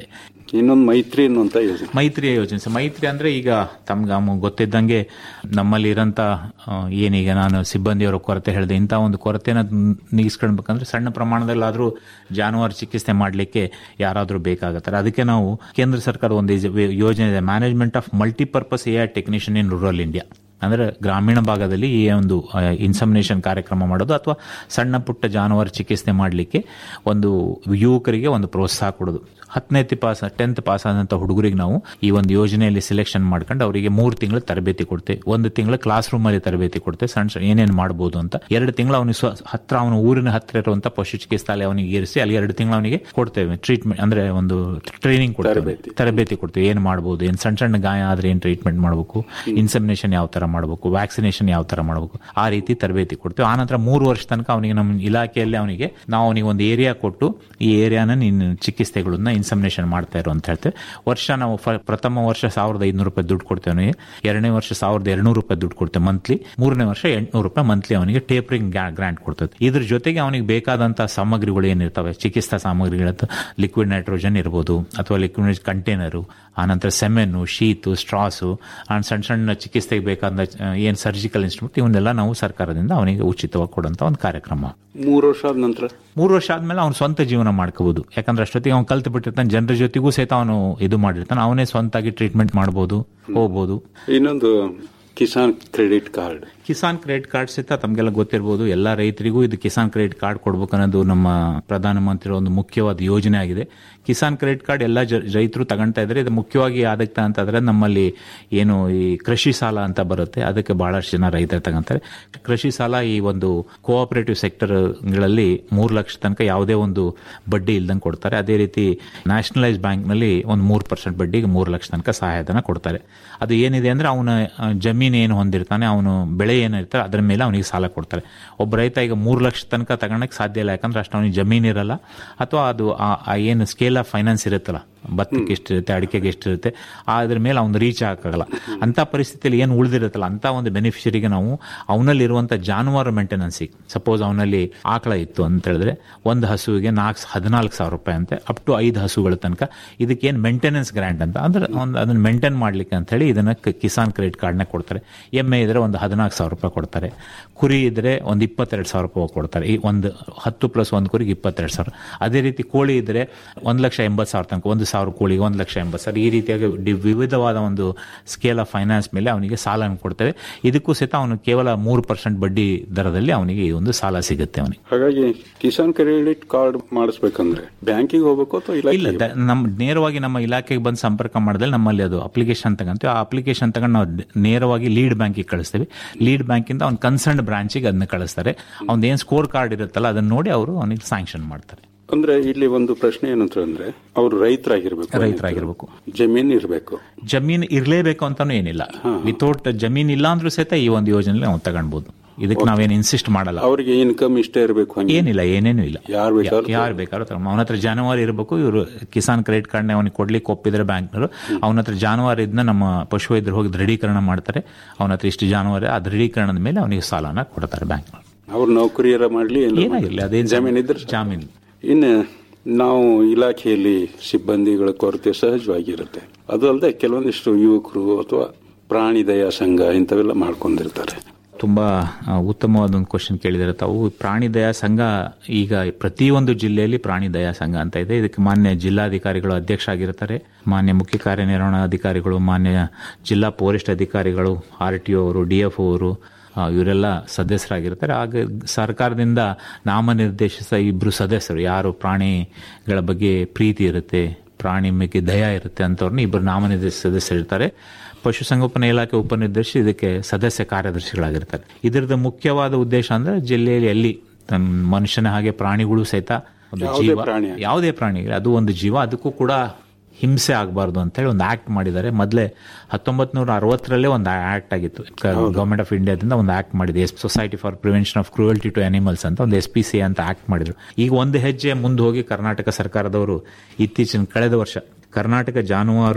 ಇನ್ನೊಂದು ಮೈತ್ರಿ ಅನ್ನುವಂತ ಯೋಜನೆ ಮೈತ್ರಿಯ ಯೋಜನೆ ಸರ್ ಮೈತ್ರಿ ಅಂದ್ರೆ ಈಗ ತಮ್ಗೆ ಗೊತ್ತಿದ್ದಂಗೆ ನಮ್ಮಲ್ಲಿ ಇರೋಂಥ ಆ, ಏನೀಗ ನಾನು ಸಿಬ್ಬಂದಿಯವರ ಕೊರತೆ ಹೇಳಿದೆ ಇಂಥ ಒಂದು ಕೊರತೆನ ನೀಗಿಸ್ಕೊಳ್ಬೇಕಂದ್ರೆ ಸಣ್ಣ ಪ್ರಮಾಣದಲ್ಲಾದರೂ ಜಾನುವಾರು ಚಿಕಿತ್ಸೆ ಮಾಡಲಿಕ್ಕೆ ಯಾರಾದರೂ ಬೇಕಾಗತ್ತಾರೆ ಅದಕ್ಕೆ ನಾವು ಕೇಂದ್ರ ಸರ್ಕಾರ ಒಂದು ಇಜ- ಯೋಜನೆ ಇದೆ management of multipurpose a technician in rural India ಅಂದ್ರೆ ಗ್ರಾಮೀಣ ಭಾಗದಲ್ಲಿ ಈ ಒಂದು ಇನ್ಸಮಿನೇಷನ್ ಕಾರ್ಯಕ್ರಮ ಮಾಡೋದು ಅಥವಾ ಸಣ್ಣ ಪುಟ್ಟ ಜಾನುವಾರು ಚಿಕಿತ್ಸೆ ಮಾಡಲಿಕ್ಕೆ ಒಂದು ಯುವಕರಿಗೆ ಒಂದು ಪ್ರೋತ್ಸಾಹ ಕೊಡೋದು ಹತ್ತನೇ ಪಾಸ್ ಟೆಂತ್ ಪಾಸ್ ಆದಂಥ ಹುಡುಗರಿಗೆ ನಾವು ಈ ಒಂದು ಯೋಜನೆಯಲ್ಲಿ ಸೆಲೆಕ್ಷನ್ ಮಾಡ್ಕೊಂಡು ಅವರಿಗೆ ಮೂರು ತಿಂಗಳು ತರಬೇತಿ ಕೊಡ್ತೇವೆ ಒಂದು ತಿಂಗಳು ಕ್ಲಾಸ್ ರೂಮಲ್ಲಿ ತರಬೇತಿ ಕೊಡ್ತೇವೆ ಸಣ್ಣ ಸಣ್ಣ ಏನೇನು ಮಾಡ್ಬೋದು ಅಂತ ಎರಡು ತಿಂಗಳು ಅವನಿಗೆ ಸ್ವ ಹತ್ರ ಅವನ ಊರಿನ ಹತ್ರ ಇರುವಂಥ ಪಶು ಚಿಕಿತ್ಸಾಲಯ ಅವನಿಗೆ ಇರಿಸಿ ಅಲ್ಲಿ ಎರಡು ತಿಂಗಳು ಅವನಿಗೆ ಕೊಡ್ತೇವೆ ಟ್ರೀಟ್ಮೆಂಟ್ ಅಂದ್ರೆ ಒಂದು ಟ್ರೈನಿಂಗ್ ಕೊಡ್ತೇವೆ ತರಬೇತಿ ಕೊಡ್ತೇವೆ ಏನು ಮಾಡ್ಬೋದು ಏನು ಸಣ್ಣ ಸಣ್ಣ ಗಾಯ ಆದ್ರೆ ಏನು ಟ್ರೀಟ್ಮೆಂಟ್ ಮಾಡಬೇಕು ಇನ್ಸಮಿನೇಷನ್ ಯಾವ ತರ ಮಾಡಬೇಕು ವ್ಯಾಕ್ಸಿನೇಷನ್ ಯಾವ ತರ ಮಾಡಬೇಕು ಆ ರೀತಿ ತರಬೇತಿ ಕೊಡ್ತೇವೆ ಆನಂತರ ಮೂರು ವರ್ಷ ತನಕ ಅವನಿಗೆ ನಮ್ಮ ಇಲಾಖೆಯಲ್ಲಿ ಅವನಿಗೆ ನಾವು ಅವನಿಗೆ ಒಂದು ಏರಿಯಾ ಕೊಟ್ಟು ಈ ಏರಿಯಾನ ನೀನು ಚಿಕಿತ್ಸೆಗಳನ್ನ ಇನ್ಸಮಿನೇಷನ್ ಮಾಡ್ತಾ ಇರು ಅಂತ ಹೇಳ್ತೇವೆ ವರ್ಷ ನಾವು ಫ- ಪ್ರಥಮ ವರ್ಷ ಸಾವಿರದ ಐದುನೂರು ರೂಪಾಯಿ ದುಡ್ಡು ಕೊಡ್ತೇವೆ ಅವನಿಗೆ ಎರಡನೇ ವರ್ಷ ಸಾವಿರದ ಎರಡ್ನೂರು ರೂಪಾಯಿ ದುಡ್ಡು ಕೊಡ್ತೇವೆ ಮಂತ್ಲಿ ಮೂರನೇ ವರ್ಷ ಎಂಟ್ನೂರು ರೂಪಾಯಿ ಮಂತ್ಲಿ ಅವನಿಗೆ ಟೇಪರಿಂಗ್ ಗ್ರಾಂಟ್ ಕೊಡ್ತದೆ ಇದ್ರ ಜೊತೆಗೆ ಅವನಿಗೆ ಬೇಕಾದಂತಹ ಸಾಮಗ್ರಿಗಳು ಏನಿರ್ತವೆ ಚಿಕಿತ್ಸಾ ಸಾಮಗ್ರಿಗಳ ಲಿಕ್ವಿಡ್ ನೈಟ್ರೋಜನ್ ಇರ್ಬೋದು ಅಥವಾ ಲಿಕ್ವಿಡ್ ಕಂಟೈನರು ಆನಂತರ ಸೆಮೆನ್ನು ಶೀತು ಸ್ಟ್ರಾಸು ಆ್ಯಂಡ್ ಸಣ್ಣ ಸಣ್ಣ ಚಿಕಿತ್ಸೆಗೆ ಬೇಕಾದ ಏನು ಸರ್ಜಿಕಲ್ ಇನ್ಸ್ಟ್ರೂಮೆಂಟ್ ಇವನ್ನೆಲ್ಲ ನಾವು ಸರ್ಕಾರದಿಂದ ಅವನಿಗೆ ಉಚಿತವಾಗಿ ಕೊಡುವಂಥ ಒಂದು ಕಾರ್ಯಕ್ರಮ ಮೂರು ವರ್ಷ ಆದ ನಂತರ ಮೂರು ವರ್ಷ ಆದ್ಮೇಲೆ ಅವ್ನು ಸ್ವಂತ ಜೀವನ ಮಾಡ್ಕೋಬಹುದು ಯಾಕಂದ್ರೆ ಅಷ್ಟೊತ್ತಿಗೆ ಅವ್ನು ಕಲ್ತು ಬಿಟ್ಟಿರ್ತಾನೆ ಜನರ ಜೊತೆಗೂ ಸಹಿತ ಅವನು ಇದು ಮಾಡಿರ್ತಾನೆ ಅವನೇ ಸ್ವಂತಾಗಿ ಟ್ರೀಟ್ಮೆಂಟ್ ಮಾಡ್ಬೋದು ಹೋಗ್ಬೋದು ಇನ್ನೊಂದು Kisan credit card Kisan credit card ಸಹಿತ ತಮಗೆಲ್ಲ ಗೊತ್ತಿರ್ಬೋದು ಎಲ್ಲ ರೈತರಿಗೂ ಇದು ಕಿಸಾನ್ ಕ್ರೆಡಿಟ್ ಕಾರ್ಡ್ ಕೊಡ್ಬೇಕು ಅನ್ನೋದು ನಮ್ಮ ಪ್ರಧಾನಮಂತ್ರಿ ಒಂದು ಮುಖ್ಯವಾದ ಯೋಜನೆ ಆಗಿದೆ ಕಿಸಾನ್ ಕ್ರೆಡಿಟ್ ಕಾರ್ಡ್ ಎಲ್ಲ ಜ- ರೈತರು ತಗೊಂತಾ ಇದ್ದಾರೆ ಇದು ಮುಖ್ಯವಾಗಿ ಯಾದಕ್ಕೆ ಅಂತಂದ್ರೆ ನಮ್ಮಲ್ಲಿ ಏನು ಈ ಕೃಷಿ ಸಾಲ ಅಂತ ಬರುತ್ತೆ ಅದಕ್ಕೆ ಬಹಳಷ್ಟು ಜನ ರೈತರು ತಗೊಂತಾರೆ ಕೃಷಿ ಸಾಲ ಈ ಒಂದು ಕೋಆಪರೇಟಿವ್ ಸೆಕ್ಟರ್ಗಳಲ್ಲಿ ಮೂರು ಲಕ್ಷ ತನಕ ಯಾವುದೇ ಒಂದು ಬಡ್ಡಿ ಇಲ್ದಂಗೆ ಕೊಡ್ತಾರೆ ಅದೇ ರೀತಿ ನ್ಯಾಷನಲೈಸ್ ಬ್ಯಾಂಕ್ನಲ್ಲಿ ಒಂದು ಮೂರು ಪರ್ಸೆಂಟ್ ಬಡ್ಡಿಗೆ ಮೂರು ಲಕ್ಷ ತನಕ ಸಹಾಯಧನ ಕೊಡ್ತಾರೆ ಅದು ಏನಿದೆ ಅಂದ್ರೆ ಅವನ ಜಮೀನು ಏನು ಹೊಂದಿರ್ತಾನೆ ಅವನು ಬೆಳೆ ಏನಿರ್ತಾರೆ ಅದರ ಮೇಲೆ ಅವನಿಗೆ ಸಾಲ ಕೊಡ್ತಾರೆ ಒಬ್ಬ ರೈತ ಈಗ ಮೂರು ಲಕ್ಷ ತನಕ ತಗೊಳಕ್ ಸಾಧ್ಯ ಇಲ್ಲ ಯಾಕಂದ್ರೆ ಅಷ್ಟು ಅವನಿಗೆ ಜಮೀನು ಇರಲ್ಲ ಅಥವಾ ಅದು ಆ- ಆ ಏನು ಸ್ಕೇಲ್ ಆಫ್ ಫೈನಾನ್ಸ್ ಇರುತ್ತಲ್ಲ ಭತ್ತಕ್ಕೆ ಎಷ್ಟಿರುತ್ತೆ ಅಡಿಕೆಗೆ ಎಷ್ಟಿರುತ್ತೆ ಅದ್ರ ಮೇಲೆ ಅವ್ನು ರೀಚ್ ಆಗಲ್ಲ ಅಂತ ಪರಿಸ್ಥಿತಿಯಲ್ಲಿ ಏನು ಉಳಿದಿರುತ್ತಲ್ಲ ಅಂತ ಒಂದು ಬೆನಿಫಿಷರಿಗೆ ನಾವು ಅವನಲ್ಲಿರುವಂಥ ಜಾನುವಾರು ಮೇಂಟೆನೆನ್ಸಿಗೆ ಸಪೋಸ್ ಅವನಲ್ಲಿ ಆಕಳ ಇತ್ತು ಅಂತ ಹೇಳಿದ್ರೆ ಒಂದು ಹಸುವಿಗೆ ನಾಲ್ಕು ಹದಿನಾಲ್ಕು ಸಾವಿರ ರೂಪಾಯಿ ಅಂತೆ ಅಪ್ ಟು ಐದು ಹಸುಗಳ ತನಕ ಇದಕ್ಕೇನು ಮೇಂಟೆನೆನ್ಸ್ ಗ್ರ್ಯಾಂಟ್ ಅಂತ ಅಂದ್ರೆ ಒಂದು ಅದನ್ನ ಮೇಂಟೈನ್ ಮಾಡ್ಲಿಕ್ಕೆ ಅಂತ ಹೇಳಿ ಇದನ್ನ ಕ- ಕಿಸಾನ್ ಕ್ರೆಡಿಟ್ ಕಾರ್ಡ್ನ ಕೊಡ್ತಾರೆ ಎಮ್ಮೆ ಇದ್ರೆ ಒಂದು ಹದಿನಾಲ್ಕು ಸಾವಿರ ರೂಪಾಯಿ ಕೊಡ್ತಾರೆ ಕುರಿ ಇದ್ರೆ ಒಂದು ಇಪ್ಪತ್ತೆರಡು ಸಾವಿರ ರೂಪಾಯಿ ಕೊಡ್ತಾರೆ ಈ ಒಂದು ಹತ್ತು ಪ್ಲಸ್ ಒಂದು ಕುರಿಗೆ ಇಪ್ಪತ್ತೆರಡು ಸಾವಿರ ಅದೇ ರೀತಿ ಕೋಳಿ ಇದ್ರೆ ಒಂದು ಲಕ್ಷ ಎಂಬತ್ತು ಸಾವಿರ ತನಕ ಒಂದು ಸಾವಿರ ಕೋಳಿಗೆ ಒಂದು ಲಕ್ಷ ಎಂಬತ್ತು ಸಾವಿರ ಈ ರೀತಿಯಾಗಿ ಡಿ- ವಿವಿಧವಾದ ಒಂದು ಸ್ಕೇಲ್ ಆಫ್ ಫೈನಾನ್ಸ್ ಮೇಲೆ ಅವನಿಗೆ ಸಾಲ ಕೊಡ್ತೇವೆ ಇದಕ್ಕೂ ಸಹಿತ ಅವನು ಕೇವಲ ಮೂರು ಪರ್ಸೆಂಟ್ ಬಡ್ಡಿ ದರದಲ್ಲಿ ಅವನಿಗೆ ಈ ಒಂದು ಸಾಲ ಸಿಗುತ್ತೆ ಅವನಿಗೆ ಹಾಗಾಗಿ ಕಿಸಾನ್ ಕ್ರೆಡಿಟ್ ಕಾರ್ಡ್ ಮಾಡಿಸ್ಬೇಕಂದ್ರೆ ಬ್ಯಾಂಕಿಗೆ ಹೋಗ್ಬೇಕು ಅಥವಾ ಇಲ್ಲ ಇಲ್ಲ ದ- ನಮ್ ನೇರವಾಗಿ ನಮ್ಮ ಇಲಾಖೆಗೆ ಬಂದು ಸಂಪರ್ಕ ಮಾಡಿದ್ರೆ ನಮ್ಮಲ್ಲಿ ಅದು ಅಪ್ಲಿಕೇಶನ್ ತಗೊಂತೀವಿ ಆ ಅಪ್ಲಿಕೇಶನ್ ತಗೊಂಡು ನಾವು ಡ- ನೇರವಾಗಿ ಲೀಡ್ ಬ್ಯಾಂಕಿಗೆ ಕಳಿಸ್ತೀವಿ ಲೀಡ್ ಬ್ಯಾಂಕಿಂದ ಅವ್ನು ಕನ್ಸರ್ನ್ ಬ್ರಾಂಚಿಗೆ ಅದನ್ನ ಕಳಿಸ್ತಾರೆ ಅವ್ನ ಏನ್ ಸ್ಕೋರ್ ಕಾರ್ಡ್ ಇರುತ್ತಲ್ಲ ಅದನ್ನ ನೋಡಿ ಅವರು ಅವನಿಗೆ ಸ್ಯಾಂಕ್ಷನ್ ಮಾಡ್ತಾರೆ ಅಂದ್ರೆ ಇಲ್ಲಿ ಒಂದು ಪ್ರಶ್ನೆ ಏನಂತ ಅಂದ್ರೆ ಅವರು ರೈತರಾಗಿರ್ಬೇಕು ರೈತರಾಗಿರ್ಬೇಕು. ಜಮೀನ್ ಇರಬೇಕು ಜಮೀನು ಇರಲೇಬೇಕು ಅಂತಾನು ಏನಿಲ್ಲ ವಿತೌಟ್ ಜಮೀನ್ ಇಲ್ಲ ಅಂದ್ರೂ ಸಹಿತ ಈ ಒಂದು ಯೋಜನೆ ನಾವು ತಗೊಳ್ಬಹುದು ಇದಕ್ಕೆ ನಾವೇನು ಇನ್ಸಿಸ್ಟ್ ಮಾಡಲ್ಲ ಅವರಿಗೆ ಇನ್ಕಮ್ ಇಷ್ಟೇ ಇರಬೇಕು ಹಂಗೆ ಏನಿಲ್ಲ ಏನೇನು ಇಲ್ಲ ಯಾರು ಬೇಕಾದ್ರೂ ಯಾರು ಬೇಕಾದ್ರೂ ತಗೊಂಡು ಅವನ ಹತ್ರ ಜಾನುವಾರು ಇರಬೇಕು ಇವರು ಕಿಸಾನ್ ಕ್ರೆಡಿಟ್ ಕಾರ್ಡ್ನ ಅವನಿಗೆ ಕೊಡ್ಲಿಕ್ಕೆ ಒಪ್ಪಿದ್ರೆ ಬ್ಯಾಂಕ್ನವರು ಅವನ ಹತ್ರ ಜಾನುವಾರು ಇದನ್ನ ನಮ್ಮ ಪಶುವೈದ್ಯರು ಹೋಗಿ ದೃಢೀಕರಣ ಮಾಡ್ತಾರೆ ಅವನ ಹತ್ರ ಇಷ್ಟು ಜಾನುವಾರು ಆ ದೃಢೀಕರಣದ ಮೇಲೆ ಅವನಿಗೆ ಸಾಲನ ಕೊಡ್ತಾರೆ ಬ್ಯಾಂಕ್ನವರು ಅವ್ರು ನೌಕರಿಯರ ಮಾಡ್ಲಿ ಏನಾರ ಮಾಡ್ಲಿ. ಏನಾಗಿರ್ಲಿ ಅದೇನು ಜಮೀನ್ ಇದ್ರೆ ಜಾಮೀನು ಇನ್ನು ನಾವು ಇಲಾಖೆಯಲ್ಲಿ ಸಿಬ್ಬಂದಿಗಳ ಕೊರತೆ ಸಹಜವಾಗಿರುತ್ತೆ ಅದು ಅಲ್ಲದೆ ಕೆಲವೊಂದಿಷ್ಟು ಯುವಕರು ಅಥವಾ ಪ್ರಾಣಿ ದಯಾ ಸಂಘ ಇಂಥವೆಲ್ಲ ಮಾಡ್ಕೊಂಡಿರ್ತಾರೆ ತುಂಬಾ ಆ, ಉತ್ತಮವಾದ ಒಂದು ಕ್ವಶನ್ ಕೇಳಿದರೆ ತಾವು ಪ್ರಾಣಿ ದಯಾ ಸಂಘ ಈಗ ಪ್ರತಿಯೊಂದು ಜಿಲ್ಲೆಯಲ್ಲಿ ಪ್ರಾಣಿ ದಯಾ ಸಂಘ ಅಂತ ಇದೆ ಇದಕ್ಕೆ ಮಾನ್ಯ ಜಿಲ್ಲಾಧಿಕಾರಿಗಳು ಅಧ್ಯಕ್ಷ ಆಗಿರ್ತಾರೆ ಮಾನ್ಯ ಮುಖ್ಯ ಕಾರ್ಯನಿರ್ವಹಣಾಧಿಕಾರಿಗಳು ಮಾನ್ಯ ಜಿಲ್ಲಾ ಫಾರೆಸ್ಟ್ ಅಧಿಕಾರಿಗಳು ಆರ್ ಟಿ ಅವರು ಡಿ ಎಫ್ ಅವರು ಆ, ಇವರೆಲ್ಲ ಸದಸ್ಯರಾಗಿರ್ತಾರೆ ಆಗ ಸರ್ಕಾರದಿಂದ ನಾಮನಿರ್ದೇಶಿತ ಇಬ್ರು ಸದಸ್ಯರು ಯಾರು ಪ್ರಾಣಿಗಳ ಬಗ್ಗೆ ಪ್ರೀತಿ ಇರುತ್ತೆ ಪ್ರಾಣಿ ಬಗ್ಗೆ ದಯ ಇರುತ್ತೆ ಅಂತವ್ರನ್ನ ಇಬ್ಬರು ನಾಮನಿರ್ದೇಶಿತ ಸದಸ್ಯರು ಇರ್ತಾರೆ ಪಶುಸಂಗೋಪನಾ ಇಲಾಖೆ ಉಪನಿರ್ದೇಶಿ ಇದಕ್ಕೆ ಸದಸ್ಯ ಕಾರ್ಯದರ್ಶಿಗಳಾಗಿರ್ತಾರೆ ಇದರದ ಮುಖ್ಯವಾದ ಉದ್ದೇಶ ಅಂದ್ರೆ ಜಿಲ್ಲೆಯಲ್ಲಿ ಎಲ್ಲಿ ತನ್ನ ಮನುಷ್ಯನ ಹಾಗೆ ಪ್ರಾಣಿಗಳು ಸಹಿತ ಒಂದು ಯಾವುದೇ ಜೀವ ಪ್ರಾಣಿ ಯಾವುದೇ ಪ್ರಾಣಿ ಇರಲಿ, ಅದು ಒಂದು ಜೀವ ಅದಕ್ಕೂ ಕೂಡ ಹಿಂಸೆ ಆಗಬಾರ್ದು ಅಂತ ಹೇಳಿ ಒಂದು ಆಕ್ಟ್ ಮಾಡಿದ್ದಾರೆ ಮೊದಲೇ ಹತ್ತೊಂಬತ್ ನೂರ ಅರವತ್ತರಲ್ಲೇ ಒಂದು ಆಕ್ಟ್ ಆಗಿತ್ತು ಗವರ್ಮೆಂಟ್ ಆಫ್ ಇಂಡಿಯಾದಿಂದ ಒಂದು ಆಕ್ಟ್ ಮಾಡಿದೆ society for prevention of cruelty to animals ಅಂತ ಒಂದು ಎಸ್ ಪಿ ಸಿ ಅಂತ ಆಕ್ಟ್ ಮಾಡಿದ್ರು ಈಗ ಒಂದು ಹೆಜ್ಜೆ ಮುಂದೆ ಹೋಗಿ ಕರ್ನಾಟಕ ಸರ್ಕಾರದವರು ಇತ್ತೀಚಿನ ಕಳೆದ ವರ್ಷ ಕರ್ನಾಟಕ ಜಾನುವಾರು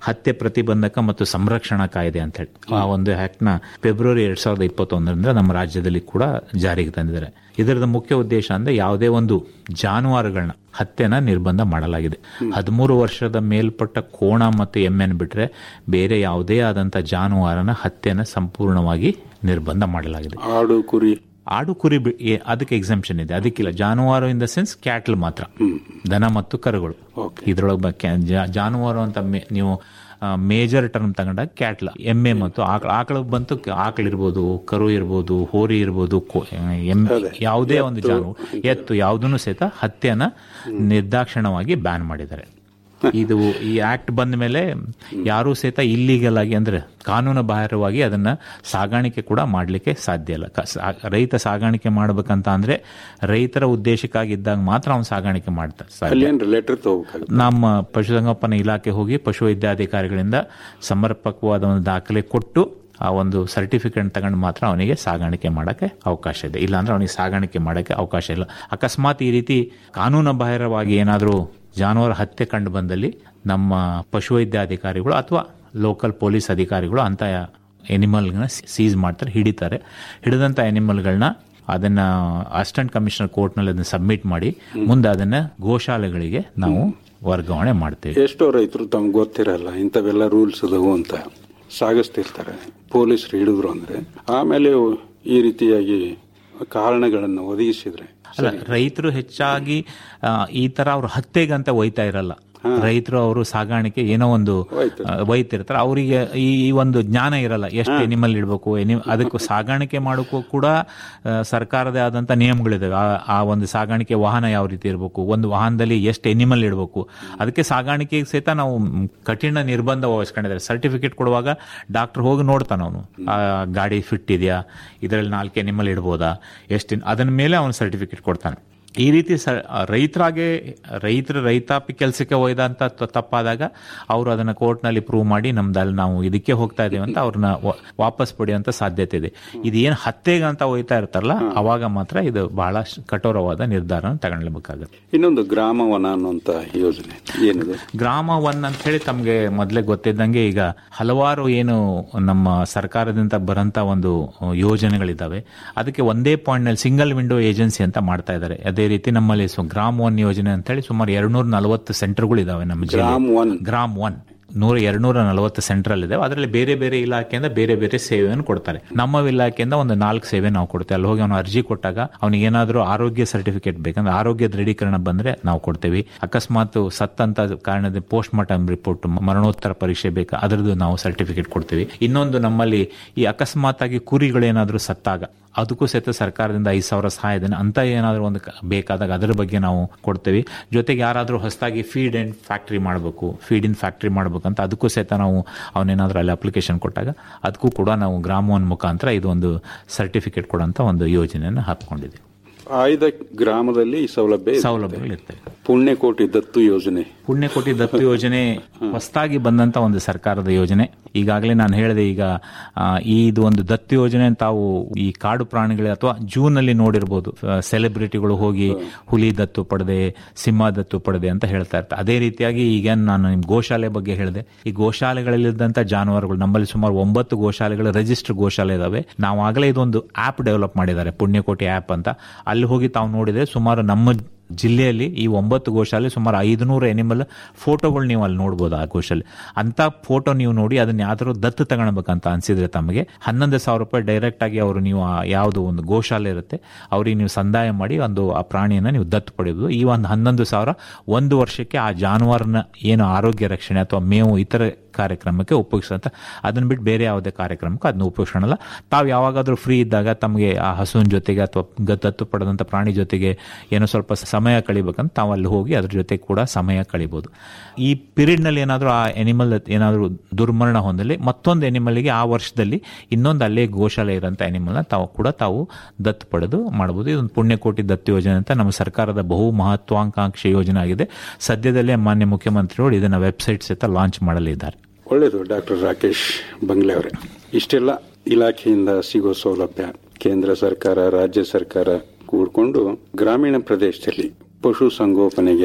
ಹತ್ಯೆ ಪ್ರತಿಬಂಧಕ ಮತ್ತು ಸಂರಕ್ಷಣಾ ಕಾಯ್ದೆ ಅಂತ ಹೇಳಿ ಆ ಒಂದು ಆಕ್ಟ್ ನ ಫೆಬ್ರವರಿ ಎರಡ್ ಸಾವಿರದ ಇಪ್ಪತ್ತೊಂದರಿಂದ ನಮ್ಮ ರಾಜ್ಯದಲ್ಲಿ ಕೂಡ ಜಾರಿಗೆ ತಂದಿದ್ದಾರೆ ಇದರದ ಮುಖ್ಯ ಉದ್ದೇಶ ಅಂದ್ರೆ ಯಾವುದೇ ಒಂದು ಜಾನುವಾರುಗಳನ್ನ ಹತ್ಯೆನ ನಿರ್ಬಂಧ ಮಾಡಲಾಗಿದೆ ಹದಿಮೂರು ವರ್ಷದ ಮೇಲ್ಪಟ್ಟ ಕೋಣ ಮತ್ತು ಎಮ್ಮೆನ ಬಿಟ್ರೆ ಬೇರೆ ಯಾವುದೇ ಆದಂತ ಜಾನುವಾರನ ಹತ್ಯೆನ ಸಂಪೂರ್ಣವಾಗಿ ನಿರ್ಬಂಧ ಮಾಡಲಾಗಿದೆ ಆಡು ಕುರಿ ಆಡು ಕುರಿ ಬಿ- ಏ- ಅದಕ್ಕೆ ಎಕ್ಸಂಪ್ಷನ್ ಇದೆ ಅದಕ್ಕಿಲ್ಲ ಜಾನುವಾರು ಇನ್ ದ ಸೆನ್ಸ್ ಕ್ಯಾಟ್ಲ್ ಮಾತ್ರ ದನ ಮತ್ತು ಕರುಗಳು ಇದ್ರೊಳಗೆ ಬ- ಕ್ಯಾ- ಜಾ- ಜಾನುವಾರು ಅಂತ ಮೇ- ನೀವು ಮೇಜರ್ ಟರ್ಮ್ ತಗೊಂಡಾಗ ಕ್ಯಾಟ್ಲ ಎಮ್ಮೆ ಮತ್ತು ಆಕಳ ಆಕಳ ಬಂತು ಆಕಳ ಇರ್ಬೋದು ಕರು ಇರ್ಬೋದು ಹೋರಿ ಇರ್ಬೋದು ಕೊ- ಎಮ್ಮೆ ಯಾವುದೇ ಒಂದು ಜಾನು ಎತ್ತು ಯಾವುದನ್ನು ಸಹಿತ ಹತ್ಯೆನ ನಿರ್ದಾಕ್ಷಿಣ್ಯವಾಗಿ ಬ್ಯಾನ್ ಮಾಡಿದ್ದಾರೆ ಇದು ಈ ಆಕ್ಟ್ ಬಂದ ಮೇಲೆ ಯಾರೂ ಸಹಿತ ಇಲ್ಲಿಗಲ್ ಆಗಿ ಅಂದ್ರೆ ಕಾನೂನು ಬಾಹಿರವಾಗಿ ಅದನ್ನ ಸಾಗಾಣಿಕೆ ಕೂಡ ಮಾಡಲಿಕ್ಕೆ ಸಾಧ್ಯ ಇಲ್ಲ ಕ- ಸಾ- ರೈತ ಸಾಗಾಣಿಕೆ ಮಾಡ್ಬೇಕಂತ ಅಂದ್ರೆ ರೈತರ ಉದ್ದೇಶಕ್ಕಾಗಿ ಇದ್ದಾಗ ಮಾತ್ರ ಅವ್ನು ಸಾಗಾಣಿಕೆ ಮಾಡ್ತಾರೆ ಸಾಧ್ಯ. ಅಲ್ಲಿ ಏನ್ ಲೆಟರ್ ತಗೋಬೇಕಾಗುತ್ತೆ ನಮ್ಮ ಪಶುಸಂಗೋಪನಾ ಇಲಾಖೆ ಹೋಗಿ ಪಶುವೈದ್ಯಾಧಿಕಾರಿಗಳಿಂದ ಸಮರ್ಪಕವಾದ ಒಂದು ದಾಖಲೆ ಕೊಟ್ಟು ಆ ಒಂದು ಸರ್ಟಿಫಿಕೇಟ್ ತಗೊಂಡು ಮಾತ್ರ ಅವನಿಗೆ ಸಾಗಾಣಿಕೆ ಮಾಡಕ್ಕೆ ಅವಕಾಶ ಇದೆ ಇಲ್ಲಾಂದ್ರೆ ಅವನಿಗೆ ಸಾಗಾಣಿಕೆ ಮಾಡಕ್ಕೆ ಅವಕಾಶ ಇಲ್ಲ ಅಕಸ್ಮಾತ್ ಈ ರೀತಿ ಕಾನೂನು ಬಾಹಿರವಾಗಿ ಏನಾದರೂ ಜಾನುವಾರು ಹತ್ಯೆ ಕಂಡು ಬಂದಲ್ಲಿ ನಮ್ಮ ಪಶುವೈದ್ಯಾಧಿಕಾರಿಗಳು ಅಥವಾ ಲೋಕಲ್ ಪೊಲೀಸ್ ಅಧಿಕಾರಿಗಳು ಅಂತ ಎನಿಮಲ್ನ ಸೀಸ್ ಮಾಡ್ತಾರೆ ಹಿಡಿತಾರೆ ಹಿಡಿದಂತ ಎನಿಮಲ್ಗಳನ್ನ ಅದನ್ನ ಅಸಿಸ್ಟೆಂಟ್ ಕಮಿಷನರ್ ಕೋರ್ಟ್ನಲ್ಲಿ ಅದನ್ನ ಸಬ್ಮಿಟ್ ಮಾಡಿ ಮುಂದೆ ಅದನ್ನ ಗೋಶಾಲೆಗಳಿಗೆ ನಾವು ವರ್ಗಾವಣೆ ಮಾಡ್ತೇವೆ ಎಷ್ಟೋ ರೈತರು ತಮ್ಗೆ ಗೊತ್ತಿರಲ್ಲ ಇಂಥವೆಲ್ಲ ರೂಲ್ಸ್ ಅದಾವು ಅಂತ ಸಾಗಿಸ್ತಿರ್ತಾರೆ ಪೊಲೀಸರು ಹಿಡಿದ್ರು ಅಂದ್ರೆ ಆಮೇಲೆ ಈ ರೀತಿಯಾಗಿ ಕಾರಣಗಳನ್ನು ಒದಗಿಸಿದ್ರೆ ಅಲ್ಲ ರೈತರು ಹೆಚ್ಚಾಗಿ ಆ, ಈ ತರ ಅವ್ರು ಹತ್ಯೆಗಂತ ಒಯ್ತಾ ಇರಲ್ಲ ರೈತರು ಅವರು ಸಾಗಾಣಿಕೆ ಏನೋ ಒಂದು ಆ, ಒಯ್ತಿರ್ತಾರೆ ಅವರಿಗೆ ಈ ಈ ಒಂದು ಜ್ಞಾನ ಇರಲ್ಲ ಎಷ್ಟು ಎನಿಮಲ್ ಇಡಬೇಕು ಅದಕ್ಕೂ ಸಾಗಾಣಿಕೆ ಮಾಡೋಕ್ಕೂ ಕೂಡ ಆ, ಸರ್ಕಾರದೇ ಆದಂತ ನಿಯಮಗಳಿದಾವೆ ಆ- ಆ ಒಂದು ಸಾಗಾಣಿಕೆ ವಾಹನ ಯಾವ ರೀತಿ ಇರಬೇಕು ಒಂದು ವಾಹನದಲ್ಲಿ ಎಷ್ಟು ಎನಿಮಲ್ ಇಡಬೇಕು ಅದಕ್ಕೆ ಸಾಗಾಣಿಕೆಗೆ ಸಹಿತ ನಾವು ಮ್, ಕಠಿಣ ನಿರ್ಬಂಧ ವಹಿಸ್ಕೊಂಡಿದ್ದಾರೆ ಸರ್ಟಿಫಿಕೇಟ್ ಕೊಡುವಾಗ ಡಾಕ್ಟರ್ ಹೋಗಿ ನೋಡ್ತಾನ ಅವನು ಆ ಗಾಡಿ ಫಿಟ್ ಇದೆಯಾ ಇದರಲ್ಲಿ ನಾಲ್ಕು ಎನಿಮಲ್ ಇಡ್ಬೋದಾ ಎಷ್ಟು ಅದನ್ನ ಮೇಲೆ ಅವನು ಸರ್ಟಿಫಿಕೇಟ್ ಕೊಡ್ತಾನೆ ಈ ರೀತಿ ಸ ರೈತರಾಗೆ ರೈತರ ರೈತಾಪಿ ಕೆಲಸಕ್ಕೆ ಒಯ್ದಂತ ತ- ತಪ್ಪಾದಾಗ ಅವರು ಅದನ್ನ ಕೋರ್ಟ್ನಲ್ಲಿ ಪ್ರೂವ್ ಮಾಡಿ ನಮ್ದಲ್ಲಿ ನಾವು ಇದಕ್ಕೆ ಹೋಗ್ತಾ ಇದೀವಿ ಅಂತ ಅವ್ರನ್ನ ವ- ವಾಪಸ್ ಪಡೆಯುವಂತ ಸಾಧ್ಯತೆ ಇದೆ ಇದು ಏನು ಹತ್ಯೆಗೆ ಅಂತ ಒಯ್ತಾ ಇರ್ತಾರಲ್ಲ ಅವಾಗ ಮಾತ್ರ ಇದು ಬಹಳ ಶ- ಕಠೋರವಾದ ನಿರ್ಧಾರ ತಗೊಳ್ಬೇಕಾಗುತ್ತೆ ಇನ್ನೊಂದು ಗ್ರಾಮವನ ಅನ್ನುವಂತ ಯೋಜನೆ ಏನಿದೆ ಗ್ರಾಮ ಒನ್ ಅಂತ ಹೇಳಿ ತಮಗೆ ಮೊದಲೇ ಗೊತ್ತಿದ್ದಂಗೆ ಈಗ ಹಲವಾರು ಏನು ನಮ್ಮ ಸರ್ಕಾರದಿಂದ ಬರಂತ ಒಂದು ಯೋಜನೆಗಳಿದ್ದಾವೆ ಅದಕ್ಕೆ ಒಂದೇ ಪಾಯಿಂಟ್ ನಲ್ಲಿ ಸಿಂಗಲ್ ವಿಂಡೋ ಏಜೆನ್ಸಿ ಅಂತ ಮಾಡ್ತಾ ಇದ್ದಾರೆ ಅದೇ ರೀತಿ ನಮ್ಮಲ್ಲಿ ಸು- ಗ್ರಾಮ್ ಒನ್ ಯೋಜನೆ ಅಂತ ಹೇಳಿ ಸುಮಾರು ಎರಡ್ನೂರ ನಲವತ್ತು ಸೆಂಟರ್ಗಳು ಇದಾವೆ ನಮ್ಮ ಗ್ರಾಮ್ ಜಿಲ್ಲೆ ಒನ್ ಗ್ರಾಮ್ ಒನ್ ನೂರ ಎರಡ್ನೂರ ನಲವತ್ತು ಸೆಂಟ್ರಲ್ ಇದೆ ಅದರಲ್ಲಿ ಬೇರೆ ಬೇರೆ ಇಲಾಖೆಯಿಂದ ಬೇರೆ ಬೇರೆ ಸೇವೆಯನ್ನು ಕೊಡ್ತಾರೆ ನಮ್ಮ ಇಲಾಖೆಯಿಂದ ಒಂದು ನಾಲ್ಕು ಸೇವೆ ನಾವು ಕೊಡ್ತೇವೆ ಅಲ್ಲಿ ಹೋಗಿ ಅವನು ಅರ್ಜಿ ಕೊಟ್ಟಾಗ ಅವನಿಗೆ ಏನಾದರೂ ಆರೋಗ್ಯ ಸರ್ಟಿಫಿಕೇಟ್ ಬೇಕಂದ್ರೆ ಆರೋಗ್ಯ ದೃಢೀಕರಣ ಬಂದ್ರೆ ನಾವು ಕೊಡ್ತೇವೆ ಅಕಸ್ಮಾತ್ ಸತ್ತಂತ ಕಾರಣದ ಪೋಸ್ಟ್ ಮಾರ್ಟಮ್ ರಿಪೋರ್ಟ್ ಮರಣೋತ್ತರ ಪರೀಕ್ಷೆ ಬೇಕಾ ಅದರದ್ದು ನಾವು ಸರ್ಟಿಫಿಕೇಟ್ ಕೊಡ್ತೇವೆ ಇನ್ನೊಂದು ನಮ್ಮಲ್ಲಿ ಈ ಅಕಸ್ಮಾತ್ ಆಗಿ ಕುರಿಗಳೇನಾದರೂ ಸತ್ತಾಗ ಅದಕ್ಕೂ ಸಹಿತ ಸರ್ಕಾರದಿಂದ ಐದು ಸಾವಿರ ಸಹಾಯಧನ ಅಂತ ಏನಾದರೂ ಒಂದು ಕ- ಬೇಕಾದಾಗ ಅದರ ಬಗ್ಗೆ ನಾವು ಕೊಡ್ತೇವೆ ಜೊತೆಗೆ ಯಾರಾದರೂ ಹೊಸದಾಗಿ ಫೀಡ್ ಅಂಡ್ ಫ್ಯಾಕ್ಟ್ರಿ ಮಾಡಬೇಕು ಫೀಡ್ ಇನ್ ಫ್ಯಾಕ್ಟ್ರಿ ಮಾಡಬೇಕಂತ ಅದಕ್ಕೂ ಸಹಿತ ನಾವು ಅವನೇನಾದರೂ ಅಲ್ಲಿ ಅಪ್ಲಿಕೇಶನ್ ಕೊಟ್ಟಾಗ ಅದಕ್ಕೂ ಕೂಡ ನಾವು ಗ್ರಾಮವನ್ ಮುಖಾಂತರ ಇದು ಒಂದು ಸರ್ಟಿಫಿಕೇಟ್ ಕೊಡೋಂಥ ಒಂದು ಯೋಜನೆಯನ್ನು ಹಾಕೊಂಡಿದ್ದೀವಿ ಆಯ್ದ ಗ್ರಾಮದಲ್ಲಿ ಈ ಸೌಲಭ್ಯ ಇದೆ. ಸೌಲಭ್ಯಗಳು ಇರ್ತವೆ ಪುಣ್ಯಕೋಟಿ ದತ್ತು ಯೋಜನೆ ಪುಣ್ಯಕೋಟಿ ದತ್ತು ಯೋಜನೆ ಹೊಸದಾಗಿ ಬಂದಂತ ಒಂದು ಸರ್ಕಾರದ ಯೋಜನೆ ಈಗಾಗಲೇ ನಾನು ಹೇಳಿದೆ ಈಗ ಆ, ಈ ಇದು ಒಂದು ದತ್ತು ಯೋಜನೆ ತಾವು ಈ ಕಾಡು ಪ್ರಾಣಿಗಳು ಅಥವಾ ಜೂನ್ ಅಲ್ಲಿ ನೋಡಿರ್ಬೋದು ಸೆಲೆಬ್ರಿಟಿಗಳು ಹೋಗಿ ಹುಲಿ ದತ್ತು ಪಡೆದೆ ಸಿಂಹ ದತ್ತು ಪಡೆದೆ ಅಂತ ಹೇಳ್ತಾ ಇರ್ತಾರೆ ಅದೇ ರೀತಿಯಾಗಿ ಈಗ ನಾನು ನಿಮ್ ಗೋಶಾಲೆ ಬಗ್ಗೆ ಹೇಳಿದೆ ಈ ಗೋಶಾಲೆಗಳಲ್ಲಿದ್ದಂತ ಜಾನುವಾರುಗಳು ನಮ್ಮಲ್ಲಿ ಸುಮಾರು ಒಂಬತ್ತು ಗೋಶಾಲೆಗಳು ರಿಜಿಸ್ಟರ್ ಗೋಶಾಲೆ ಇದಾವೆ ನಾವು ಆಗಲೇ ಇದೊಂದು ಆಪ್ ಡೆವಲಪ್ ಮಾಡಿದ್ದಾರೆ ಪುಣ್ಯಕೋಟಿ ಆಪ್ ಅಂತ ಅಲ್ಲಿ ಹೋಗಿ ತಾವು ನೋಡಿದ್ರೆ ಸುಮಾರು ನಮ್ಮ ಜಿಲ್ಲೆಯಲ್ಲಿ ಈ ಒಂಬತ್ತು ಗೋಶಾಲೆ ಸುಮಾರು ಐದುನೂರು ಎನಿಮಲ್ ಫೋಟೋಗಳು ನೀವು ಅಲ್ಲಿ ನೋಡ್ಬೋದು ಆ ಗೋಶಾಲೆ ಅಂತ ಫೋಟೋ ನೀವು ನೋಡಿ ಅದನ್ನ ಯಾವ್ದಾದ್ರು ದತ್ತು ತಗೊಳ್ಬೇಕಂತ ಅನ್ಸಿದ್ರೆ ತಮಗೆ ಹನ್ನೊಂದು ಸಾವಿರ ರೂಪಾಯಿ ಡೈರೆಕ್ಟ್ ಆಗಿ ಅವರು ನೀವು ಆ ಯಾವುದು ಒಂದು ಗೋಶಾಲೆ ಇರುತ್ತೆ ಅವ್ರಿಗೆ ನೀವು ಸಂದಾಯ ಮಾಡಿ ಒಂದು ಆ ಪ್ರಾಣಿಯನ್ನ ನೀವು ದತ್ತು ಪಡೆಯೋದು ಈ ಒಂದು ಹನ್ನೊಂದು ಸಾವಿರ ಒಂದು ವರ್ಷಕ್ಕೆ ಆ ಜಾನುವಾರನ ಏನು ಆರೋಗ್ಯ ರಕ್ಷಣೆ ಅಥವಾ ಮೇವು ಇತರ ಕಾರ್ಯಕ್ರಮಕ್ಕೆ ಉಪಯೋಗಿಸಂತ ಅದನ್ನ ಬಿಟ್ಟು ಬೇರೆ ಯಾವುದೇ ಕಾರ್ಯಕ್ರಮಕ್ಕೆ ಅದನ್ನ ಉಪಯೋಗಿಸೋಣಲ್ಲ ತಾವು ಯಾವಾಗಾದ್ರೂ ಫ್ರೀ ಇದ್ದಾಗ ತಮಗೆ ಆ ಹಸುವಿನ ಜೊತೆಗೆ ಅಥವಾ ಗ- ದತ್ತು ಪಡೆದಂತ ಪ್ರಾಣಿ ಜೊತೆಗೆ ಏನೋ ಸ್ವಲ್ಪ ಸಮಯ ಕಳಿಬೇಕಂತ ತಾವು ಅಲ್ಲಿ ಹೋಗಿ ಅದ್ರ ಜೊತೆ ಕೂಡ ಸಮಯ ಕಳಿಬಹುದು ಈ ಪೀರಿಯಡ್ ನಲ್ಲಿ ಏನಾದರೂ ಆ ಎನಿಮಲ್ ಏನಾದರೂ ದುರ್ಮರಣ ಹೊಂದಲಿ ಮತ್ತೊಂದು ಎನಿಮಲ್ಗೆ ಆ ವರ್ಷದಲ್ಲಿ ಇನ್ನೊಂದು ಅಲ್ಲೇ ಗೋಶಾಲೆ ಇರೋಂಥ ಎನಿಮಲ್ನ ತಾವು ಕೂಡ ತಾವು ದತ್ತು ಪಡೆದು ಮಾಡಬಹುದು ಇದೊಂದು ಪುಣ್ಯಕೋಟಿ ದತ್ತು ಯೋಜನೆ ಅಂತ ನಮ್ಮ ಸರ್ಕಾರದ ಬಹು ಮಹತ್ವಾಕಾಂಕ್ಷೆ ಯೋಜನೆ ಆಗಿದೆ ಸದ್ಯದಲ್ಲೇ ಮಾನ್ಯ ಮುಖ್ಯಮಂತ್ರಿಗಳು ಇದನ್ನ ವೆಬ್ಸೈಟ್ ಸಹಿತ ಲಾಂಚ್ ಮಾಡಲಿದ್ದಾರೆ ಒಳ್ಳೆಯದು ಡಾಕ್ಟರ್ ರಾಕೇಶ್ ಬಂಗ್ಲೆ ಅವರೇ ಇಷ್ಟೆಲ್ಲ ಇಲಾಖೆಯಿಂದ ಸಿಗೋ ಸೌಲಭ್ಯ ಕೇಂದ್ರ ಸರ್ಕಾರ ರಾಜ್ಯ ಸರ್ಕಾರ ಕೂಡ್ಕೊಂಡು ಗ್ರಾಮೀಣ ಪ್ರದೇಶದಲ್ಲಿ ಪಶು ಸಂಗೋಪನೆಗೆ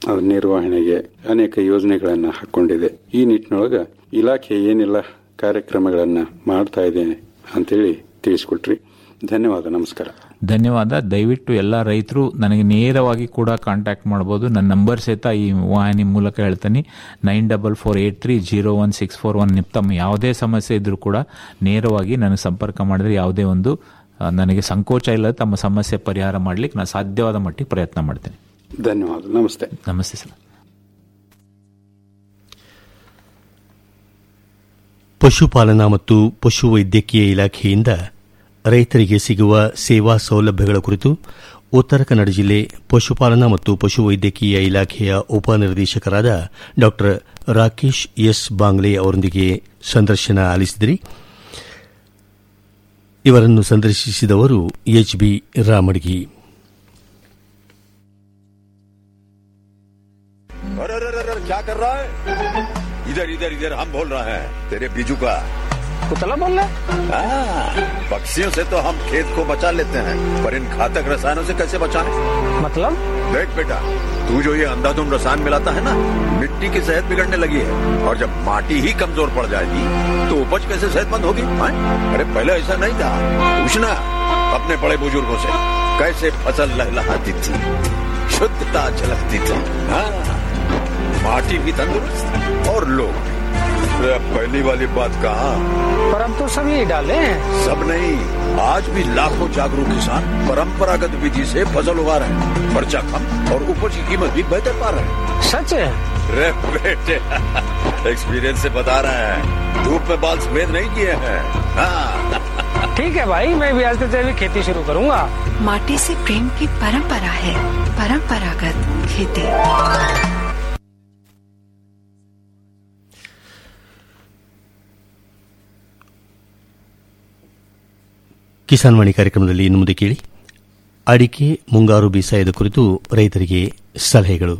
ಅದರ ನಿರ್ವಹಣೆಗೆ ಅನೇಕ ಯೋಜನೆಗಳನ್ನು ಹಾಕೊಂಡಿದೆ ಈ ನಿಟ್ಟಿನೊಳಗೆ ಇಲಾಖೆ ಏನೆಲ್ಲ ಕಾರ್ಯಕ್ರಮಗಳನ್ನು ಮಾಡ್ತಾ ಇದೆ ಅಂತೇಳಿ ತಿಳಿಸ್ಕೊಟ್ರಿ ಧನ್ಯವಾದ ನಮಸ್ಕಾರ ಧನ್ಯವಾದ ದಯವಿಟ್ಟು ಎಲ್ಲ ರೈತರು ನನಗೆ ನೇರವಾಗಿ ಕೂಡ ಕಾಂಟ್ಯಾಕ್ಟ್ ಮಾಡ್ಬೋದು ನನ್ನ ನಂಬರ್ ಸಹಿತ ಈ ವಾಹಿನಿ ಮೂಲಕ ಹೇಳ್ತೀನಿ nine double four eight three zero one six four one ತಮ್ಮ ಯಾವುದೇ ಸಮಸ್ಯೆ ಇದ್ರೂ ಕೂಡ ನೇರವಾಗಿ ನನಗೆ ಸಂಪರ್ಕ ಮಾಡಿದ್ರೆ ಯಾವುದೇ ಒಂದು ಆ, ನನಗೆ ಸಂಕೋಚ ಇಲ್ಲ ತಮ್ಮ ಸಮಸ್ಯೆ ಪರಿಹಾರ ಮಾಡ್ಲಿಕ್ಕೆ ನಾನು ಸಾಧ್ಯವಾದ ಮಟ್ಟಿಗೆ ಪ್ರಯತ್ನ ಮಾಡ್ತೀನಿ ಧನ್ಯವಾದ ನಮಸ್ತೆ ನಮಸ್ತೆ ಸರ್ ಪಶುಪಾಲನಾ ಮತ್ತು ಪಶುವೈದ್ಯಕೀಯ ಇಲಾಖೆಯಿಂದ ರೈತರಿಗೆ ಸಿಗುವ ಸೇವಾ ಸೌಲಭ್ಯಗಳ ಕುರಿತು ಉತ್ತರ ಕನ್ನಡ ಜಿಲ್ಲೆ ಪಶುಪಾಲನಾ ಮತ್ತು ಪಶುವೈದ್ಯಕೀಯ ಇಲಾಖೆಯ ಉಪನಿರ್ದೇಶಕರಾದ ಡಾ ರಾಕೇಶ್ ಎಸ್ ಬಾಂಗ್ಲೆ ಅವರೊಂದಿಗೆ ಸಂದರ್ಶನ ಆಲಿಸಿದಿರಿ ಇವರನ್ನು ಸಂದರ್ಶಿಸಿದವರು ಎಚ್ ಬಿ ರಾಮಡ್ಗಿ अरे अरे अरे अरे, क्या कर रहा है इधर इधर इधर हम बोल रहे हैं तेरे बीजू का कुतला बोल रहा हाँ, पक्षियों से तो हम खेत को बचा लेते हैं पर इन घातक रसायनों से कैसे बचाएं? मतलब देख बेटा तू जो ये अंधाधुंध रसायन मिलाता है ना मिट्टी की सेहत बिगड़ने लगी है और जब माटी ही कमजोर पड़ जाएगी तो उपज कैसे सेहतमंद होगी हाँ? अरे पहले ऐसा नहीं था पूछना अपने बड़े बुजुर्गों से कैसे फसल लहलहाती थी शुद्धता झलकती थी हाँ माटी भी तंदुरुस्त और लोग भी अरे अब पहली वाली बात कहा पर अब तो सब यही डाले हैं सब नहीं आज भी लाखों जागरूक किसान परंपरागत विधि से फसल उगा रहे हैं खर्चा कम और उपज की कीमत भी बेहतर पा रहे हैं सच है रे बेटे एक्सपीरियंस से बता रहे हैं धूप में बाल सफेद नहीं किए हैं हाँ ठीक है भाई मैं भी आज से जैविक खेती शुरू करूंगा माटी से प्रेम की परंपरा है परंपरागत खेती ಕಿಸಾನ್ ವಾಣಿ ಕಾರ್ಯಕ್ರಮದಲ್ಲಿ ಇನ್ನು ಮುಂದೆ ಕೇಳಿ ಅಡಿಕೆ ಮುಂಗಾರು ಬೇಸಾಯದ ಕುರಿತು ರೈತರಿಗೆ ಸಲಹೆಗಳು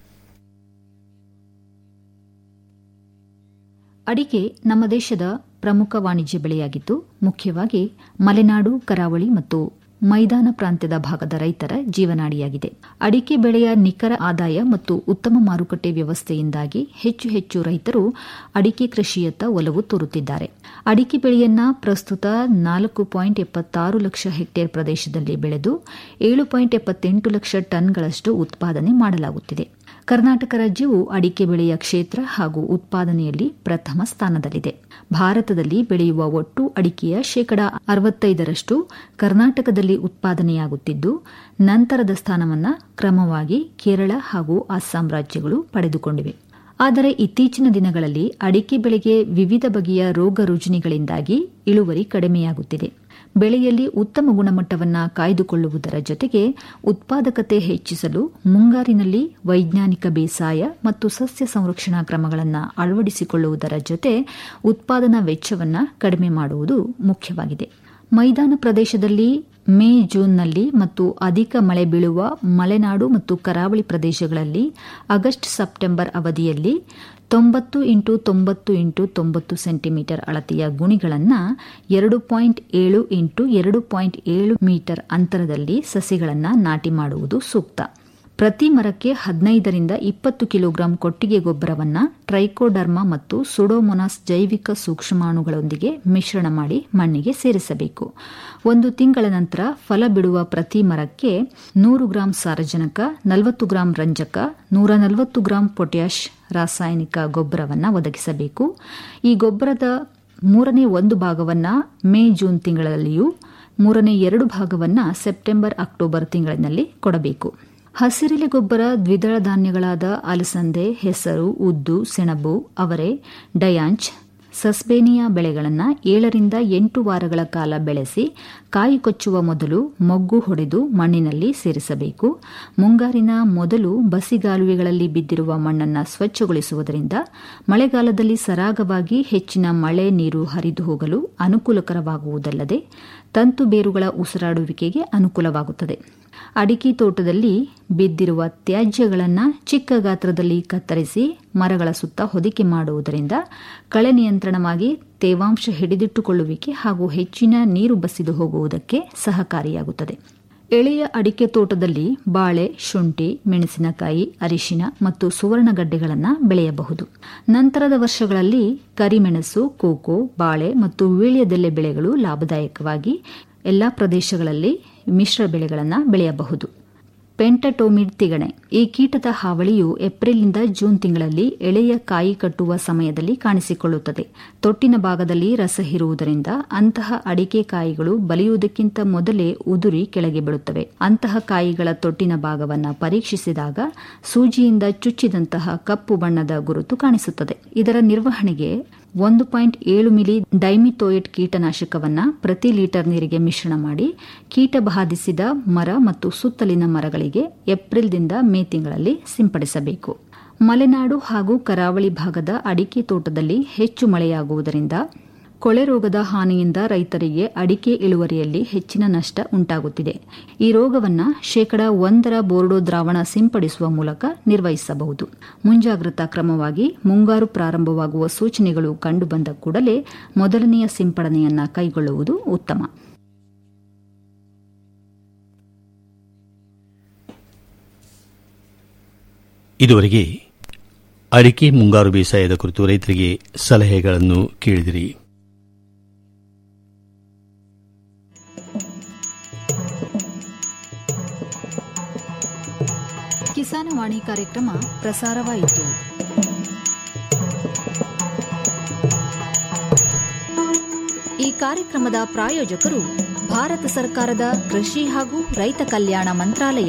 ಅಡಿಕೆ ನಮ್ಮ ದೇಶದ ಪ್ರಮುಖ ವಾಣಿಜ್ಯ ಬೆಳೆಯಾಗಿದ್ದು ಮುಖ್ಯವಾಗಿ ಮಲೆನಾಡು ಕರಾವಳಿ ಮತ್ತು ಮೈದಾನ ಪ್ರಾಂತ್ಯದ ಭಾಗದ ರೈತರ ಜೀವನಾಡಿಯಾಗಿದೆ ಅಡಿಕೆ ಬೆಳೆಯ ನಿಖರ ಆದಾಯ ಮತ್ತು ಉತ್ತಮ ಮಾರುಕಟ್ಟೆ ವ್ಯವಸ್ಥೆಯಿಂದಾಗಿ ಹೆಚ್ಚು ಹೆಚ್ಚು ರೈತರು ಅಡಿಕೆ ಕೃಷಿಯತ್ತ ಒಲವು ತೋರುತ್ತಿದ್ದಾರೆ ಅಡಿಕೆ ಬೆಳೆಯನ್ನ ಪ್ರಸ್ತುತ ನಾಲ್ಕು ಪಾಯಿಂಟ್ ಎಪ್ಪತ್ತಾರು ಲಕ್ಷ ಹೆಕ್ಟೇರ್ ಪ್ರದೇಶದಲ್ಲಿ ಬೆಳೆದು ಏಳು ಪಾಯಿಂಟ್ ಎಪ್ಪತ್ತೆಂಟು ಲಕ್ಷ ಟನ್ಗಳಷ್ಟು ಉತ್ಪಾದನೆ ಮಾಡಲಾಗುತ್ತಿದೆ ಕರ್ನಾಟಕ ರಾಜ್ಯವು ಅಡಿಕೆ ಬೆಳೆಯ ಕ್ಷೇತ್ರ ಹಾಗೂ ಉತ್ಪಾದನೆಯಲ್ಲಿ ಪ್ರಥಮ ಸ್ಥಾನದಲ್ಲಿದೆ ಭಾರತದಲ್ಲಿ ಬೆಳೆಯುವ ಒಟ್ಟು ಅಡಿಕೆಯ ಶೇಕಡಾ ಅರವತ್ತೈದರಷ್ಟು ಕರ್ನಾಟಕದಲ್ಲಿ ಉತ್ಪಾದನೆಯಾಗುತ್ತಿದ್ದು ನಂತರದ ಸ್ಥಾನವನ್ನು ಕ್ರಮವಾಗಿ ಕೇರಳ ಹಾಗೂ ಅಸ್ಸಾಂ ರಾಜ್ಯಗಳು ಪಡೆದುಕೊಂಡಿವೆ ಆದರೆ ಇತ್ತೀಚಿನ ದಿನಗಳಲ್ಲಿ ಅಡಿಕೆ ಬೆಳೆಗೆ ವಿವಿಧ ಬಗೆಯ ರೋಗ ರುಜಿನಿಗಳಿಂದಾಗಿ ಇಳುವರಿ ಕಡಿಮೆಯಾಗುತ್ತಿದೆ ಬೆಳೆಯಲ್ಲಿ ಉತ್ತಮ ಗುಣಮಟ್ಟವನ್ನು ಕಾಯ್ದುಕೊಳ್ಳುವುದರ ಜೊತೆಗೆ ಉತ್ಪಾದಕತೆ ಹೆಚ್ಚಿಸಲು ಮುಂಗಾರಿನಲ್ಲಿ ವೈಜ್ಞಾನಿಕ ಬೇಸಾಯ ಮತ್ತು ಸಸ್ಯ ಸಂರಕ್ಷಣಾ ಕ್ರಮಗಳನ್ನು ಅಳವಡಿಸಿಕೊಳ್ಳುವುದರ ಜೊತೆ ಉತ್ಪಾದನಾ ವೆಚ್ಚವನ್ನು ಕಡಿಮೆ ಮಾಡುವುದು ಮುಖ್ಯವಾಗಿದೆ ಮೈದಾನ ಪ್ರದೇಶದಲ್ಲಿ ಮೇ ಜೂನ್ನಲ್ಲಿ ಮತ್ತು ಅಧಿಕ ಮಳೆ ಬೀಳುವ ಮಲೆನಾಡು ಮತ್ತು ಕರಾವಳಿ ಪ್ರದೇಶಗಳಲ್ಲಿ ಆಗಸ್ಟ್ ಸೆಪ್ಟೆಂಬರ್ ಅವಧಿಯಲ್ಲಿ ತೊಂಬತ್ತು ಇಂಟು ತೊಂಬತ್ತು ಇಂಟು ತೊಂಬತ್ತು ಸೆಂಟಿಮೀಟರ್ ಅಳತೆಯ ಗುಣಿಗಳನ್ನು ಎರಡು ಪಾಯಿಂಟ್ ಏಳು ಇಂಟು ಎರಡು ಪಾಯಿಂಟ್ ಏಳು ಮೀಟರ್ ಅಂತರದಲ್ಲಿ ಸಸಿಗಳನ್ನು ನಾಟಿ ಮಾಡುವುದು ಸೂಕ್ತ ಪ್ರತಿ ಮರಕ್ಕೆ ಹದಿನೈದರಿಂದ ಇಪ್ಪತ್ತು ಕಿಲೋಗ್ರಾಂ ಕೊಟ್ಟಿಗೆ ಗೊಬ್ಬರವನ್ನು ಟ್ರೈಕೋಡರ್ಮಾ ಮತ್ತು ಸುಡೋಮೊನಾಸ್ ಜೈವಿಕ ಸೂಕ್ಷ್ಮಾಣುಗಳೊಂದಿಗೆ ಮಿಶ್ರಣ ಮಾಡಿ ಮಣ್ಣಿಗೆ ಸೇರಿಸಬೇಕು ಒಂದು ತಿಂಗಳ ನಂತರ ಫಲ ಬಿಡುವ ಪ್ರತಿ ಮರಕ್ಕೆ ನೂರು ಗ್ರಾಂ ಸಾರಜನಕ ನಲವತ್ತು ಗ್ರಾಂ ರಂಜಕ ನೂರ ನಲವತ್ತು ಗ್ರಾಂ ಪೊಟ್ಯಾಷ್ ರಾಸಾಯನಿಕ ಗೊಬ್ಬರವನ್ನು ಒದಗಿಸಬೇಕು ಈ ಗೊಬ್ಬರದ ಮೂರನೇ ಒಂದು ಭಾಗವನ್ನು ಮೇ ಜೂನ್ ತಿಂಗಳಲ್ಲಿಯೂ ಮೂರನೇ ಎರಡು ಭಾಗವನ್ನು ಸೆಪ್ಟೆಂಬರ್ ಅಕ್ಟೋಬರ್ ತಿಂಗಳಿನಲ್ಲಿ ಕೊಡಬೇಕು ಹಸಿರೆಲೆ ಗೊಬ್ಬರ ದ್ವಿದಳ ಧಾನ್ಯಗಳಾದ ಅಲಸಂದೆ ಹೆಸರು ಉದ್ದು ಸೆಣಬು ಅವರೆ ಡಯಾಂಚ್ ಸಸ್ಬೇನಿಯಾ ಬೆಳೆಗಳನ್ನು ಏಳರಿಂದ ಎಂಟು ವಾರಗಳ ಕಾಲ ಬೆಳೆಸಿ ಕಾಯಿ ಕೊಚ್ಚುವ ಮೊದಲು ಮೊಗ್ಗು ಹೊಡೆದು ಮಣ್ಣಿನಲ್ಲಿ ಸೇರಿಸಬೇಕು ಮುಂಗಾರಿನ ಮೊದಲು ಬಸಿಗಾಲುವೆಗಳಲ್ಲಿ ಬಿದ್ದಿರುವ ಮಣ್ಣನ್ನು ಸ್ವಚ್ಛಗೊಳಿಸುವುದರಿಂದ ಮಳೆಗಾಲದಲ್ಲಿ ಸರಾಗವಾಗಿ ಹೆಚ್ಚಿನ ಮಳೆ ನೀರು ಹರಿದು ಹೋಗಲು ಅನುಕೂಲಕರವಾಗುವುದಲ್ಲದೆ ತಂತು ಬೇರುಗಳ ಉಸಿರಾಡುವಿಕೆಗೆ ಅನುಕೂಲವಾಗುತ್ತದೆ ಅಡಿಕೆ ತೋಟದಲ್ಲಿ ಬಿದ್ದಿರುವ ತ್ಯಾಜ್ಯಗಳನ್ನು ಚಿಕ್ಕ ಗಾತ್ರದಲ್ಲಿ ಕತ್ತರಿಸಿ ಮರಗಳ ಸುತ್ತ ಹೊದಿಕೆ ಮಾಡುವುದರಿಂದ ಕಳೆ ನಿಯಂತ್ರಣವಾಗಿ ತೇವಾಂಶ ಹಿಡಿದಿಟ್ಟುಕೊಳ್ಳುವಿಕೆ ಹಾಗೂ ಹೆಚ್ಚಿನ ನೀರು ಬಸಿದು ಹೋಗುವುದಕ್ಕೆ ಸಹಕಾರಿಯಾಗುತ್ತದೆ ಎಳೆಯ ಅಡಿಕೆ ತೋಟದಲ್ಲಿ ಬಾಳೆ ಶುಂಠಿ ಮೆಣಸಿನಕಾಯಿ ಅರಿಶಿನ ಮತ್ತು ಸುವರ್ಣಗಡ್ಡೆಗಳನ್ನು ಬೆಳೆಯಬಹುದು ನಂತರದ ವರ್ಷಗಳಲ್ಲಿ ಕರಿಮೆಣಸು ಕೋಕೋ ಬಾಳೆ ಮತ್ತು ವೀಳ್ಯದೆಲೆ ಬೆಳೆಗಳು ಲಾಭದಾಯಕವಾಗಿ ಎಲ್ಲಾ ಪ್ರದೇಶಗಳಲ್ಲಿ ಮಿಶ್ರ ಬೆಳೆಗಳನ್ನು ಬೆಳೆಯಬಹುದು ಪೆಂಟಟೋಮಿಡ್ ತಿಗಣೆ ಈ ಕೀಟದ ಹಾವಳಿಯು ಏಪ್ರಿಲ್ನಿಂದ ಜೂನ್ ತಿಂಗಳಲ್ಲಿ ಎಳೆಯ ಕಾಯಿ ಕಟ್ಟುವ ಸಮಯದಲ್ಲಿ ಕಾಣಿಸಿಕೊಳ್ಳುತ್ತದೆ ತೊಟ್ಟಿನ ಭಾಗದಲ್ಲಿ ರಸ ಹೀರುವುದರಿಂದ ಅಂತಹ ಅಡಿಕೆ ಕಾಯಿಗಳು ಬಲಿಯುವುದಕ್ಕಿಂತ ಮೊದಲೇ ಉದುರಿ ಕೆಳಗೆ ಬೀಳುತ್ತವೆ ಅಂತಹ ಕಾಯಿಗಳ ತೊಟ್ಟಿನ ಭಾಗವನ್ನು ಪರೀಕ್ಷಿಸಿದಾಗ ಸೂಜಿಯಿಂದ ಚುಚ್ಚಿದಂತಹ ಕಪ್ಪು ಬಣ್ಣದ ಗುರುತು ಕಾಣಿಸುತ್ತದೆ ಇದರ ನಿರ್ವಹಣೆಗೆ ಒಂದು ಪಾಯಿಂಟ್ ಏಳು ಮಿಲಿ ಡೈಮಿಥೋಯೇಟ್ ಕೀಟನಾಶಕವನ್ನ ಪ್ರತಿ ಲೀಟರ್ ನೀರಿಗೆ ಮಿಶ್ರಣ ಮಾಡಿ ಕೀಟ ಬಾಧಿಸಿದ ಮರ ಮತ್ತು ಸುತ್ತಲಿನ ಮರಗಳಿಗೆ ಏಪ್ರಿಲ್ದಿಂದ ಮೇ ತಿಂಗಳಲ್ಲಿ ಸಿಂಪಡಿಸಬೇಕು ಮಲೆನಾಡು ಹಾಗೂ ಕರಾವಳಿ ಭಾಗದ ಅಡಿಕೆ ತೋಟದಲ್ಲಿ ಹೆಚ್ಚು ಮಳೆಯಾಗುವುದರಿಂದ ಕೊಳೆ ರೋಗದ ಹಾನಿಯಿಂದ ರೈತರಿಗೆ ಅಡಿಕೆ ಇಳುವರಿಯಲ್ಲಿ ಹೆಚ್ಚಿನ ನಷ್ಟ ಉಂಟಾಗುತ್ತಿದೆ ಈ ರೋಗವನ್ನು ಶೇಕಡ ಒಂದರ ಬೋರ್ಡೋ ದ್ರಾವಣ ಸಿಂಪಡಿಸುವ ಮೂಲಕ ನಿರ್ವಹಿಸಬಹುದು ಮುಂಜಾಗ್ರತಾ ಕ್ರಮವಾಗಿ ಮುಂಗಾರು ಪ್ರಾರಂಭವಾಗುವ ಸೂಚನೆಗಳು ಕಂಡುಬಂದ ಕೂಡಲೇ ಮೊದಲನೆಯ ಸಿಂಪಡಣೆಯನ್ನ ಕೈಗೊಳ್ಳುವುದು ಉತ್ತಮ ಇದುವರೆಗೆ ಅಡಿಕೆ ಮುಂಗಾರು ಬೇಸಾಯದ ಕುರಿತು ರೈತರಿಗೆ ಸಲಹೆಗಳನ್ನು ಕೇಳಿದಿರಿ ಕಿಸಾನವಾಣಿ ಕಾರ್ಯಕ್ರಮ ಪ್ರಸಾರವಾಯಿತು ಈ ಕಾರ್ಯಕ್ರಮದ ಪ್ರಾಯೋಜಕರು ಭಾರತ ಸರ್ಕಾರದ ಕೃಷಿ ಹಾಗೂ ರೈತ ಕಲ್ಯಾಣ ಮಂತ್ರಾಲಯ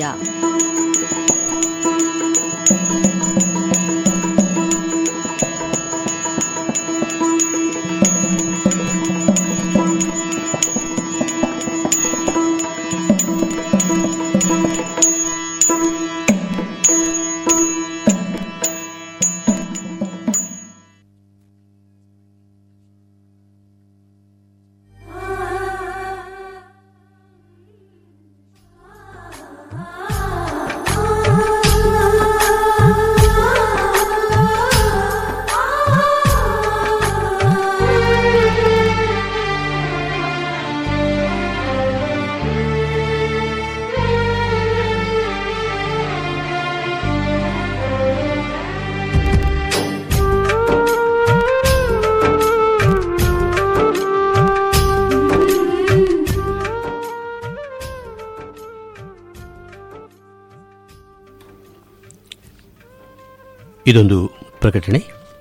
ಇದೊಂದು ಪ್ರಕಟಣೆ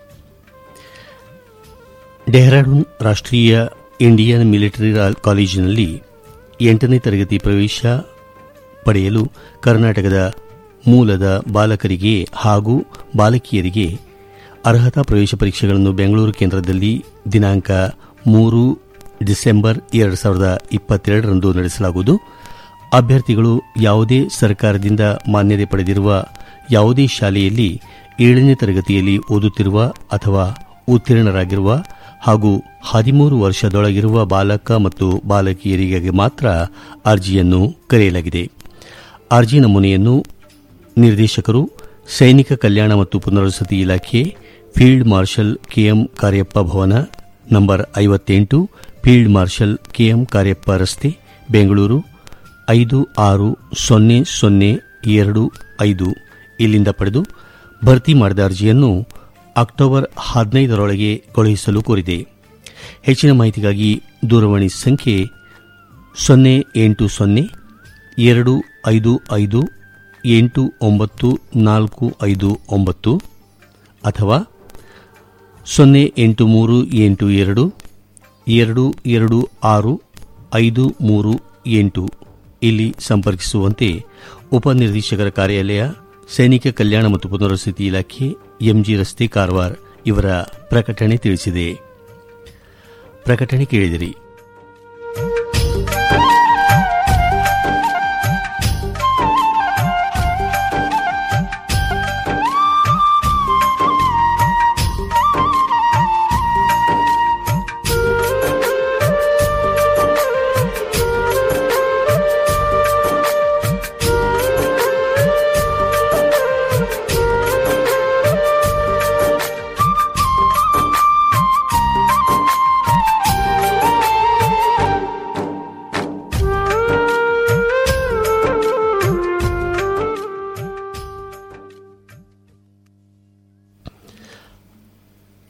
ಡೆಹ್ರಾಡೂನ್ ರಾಷ್ಟ್ರೀಯ ಇಂಡಿಯನ್ ಮಿಲಿಟರಿ ಕಾಲೇಜಿನಲ್ಲಿ ಎಂಟನೇ ತರಗತಿ ಪ್ರವೇಶ ಪಡೆಯಲು ಕರ್ನಾಟಕದ ಮೂಲದ ಬಾಲಕರಿಗೆ ಹಾಗೂ ಬಾಲಕಿಯರಿಗೆ ಅರ್ಹತಾ ಪ್ರವೇಶ ಪರೀಕ್ಷೆಗಳನ್ನು ಬೆಂಗಳೂರು ಕೇಂದ್ರದಲ್ಲಿ ದಿನಾಂಕ ಮೂರು ಡಿಸೆಂಬರ್ ಎರಡು ಸಾವಿರದ ಇಪ್ಪತ್ತೆರಡರಂದು ನಡೆಸಲಾಗುವುದು ಅಭ್ಯರ್ಥಿಗಳು ಯಾವುದೇ ಸರ್ಕಾರದಿಂದ ಮಾನ್ಯತೆ ಪಡೆದಿರುವ ಯಾವುದೇ ಶಾಲೆಯಲ್ಲಿ ಏಳನೇ ತರಗತಿಯಲ್ಲಿ ಓದುತ್ತಿರುವ ಅಥವಾ ಉತ್ತೀರ್ಣರಾಗಿರುವ ಹಾಗೂ ಹದಿಮೂರು ವರ್ಷದೊಳಗಿರುವ ಬಾಲಕ ಮತ್ತು ಬಾಲಕಿಯರಿಗೆ ಮಾತ್ರ ಅರ್ಜಿಯನ್ನು ಕರೆಯಲಾಗಿದೆ ಅರ್ಜಿ ನಮೂನೆಯನ್ನು ನಿರ್ದೇಶಕರು ಸೈನಿಕ ಕಲ್ಯಾಣ ಮತ್ತು ಪುನರ್ವಸತಿ ಇಲಾಖೆ ಫೀಲ್ಡ್ ಮಾರ್ಷಲ್ ಕೆಎಂ ಕಾರ್ಯಪ್ಪ ಭವನ ನಂಬರ್ ಐವತ್ತೆಂಟು ಫೀಲ್ಡ್ ಮಾರ್ಷಲ್ ಕೆಎಂ ಕಾರ್ಯಪ್ಪ ರಸ್ತೆ ಬೆಂಗಳೂರು ಐದು ಆರು ಸೊನ್ನೆ ಸೊನ್ನೆ ಎರಡು ಐದು ಇಲ್ಲಿಂದ ಪಡೆದು ಭರ್ತಿ ಮಾಡಿದ ಅರ್ಜಿಯನ್ನು ಅಕ್ಟೋಬರ್ ಹದಿನೈದರೊಳಗೆ ಕಳುಹಿಸಲು ಕೋರಿದೆ ಹೆಚ್ಚಿನ ಮಾಹಿತಿಗಾಗಿ ದೂರವಾಣಿ ಸಂಖ್ಯೆ ಸೊನ್ನೆ ಎಂಟು ಸೊನ್ನೆ ಎರಡು ಐದು ಐದು ಎಂಟು ಒಂಬತ್ತು ನಾಲ್ಕು ಐದು ಒಂಬತ್ತು ಅಥವಾ ಸೊನ್ನೆ ಎಂಟು ಮೂರು ಎಂಟು ಎರಡು ಎರಡು ಎರಡು ಆರು ಐದು ಮೂರು ಎಂಟು ಇಲ್ಲಿ ಸಂಪರ್ಕಿಸುವಂತೆ ಉಪನಿರ್ದೇಶಕರ ಕಾರ್ಯಾಲಯ ಸೈನಿಕ ಕಲ್ಯಾಣ ಮತ್ತು ಪುನರ್ವಸತಿ ಇಲಾಖೆ ಎಂಜಿ ರಸ್ತೆ ಕಾರವಾರ ಇವರ ಪ್ರಕಟಣೆ ತಿಳಿಸಿದೆ ಪ್ರಕಟಣೆ ಕೇಳಿದಿರಿ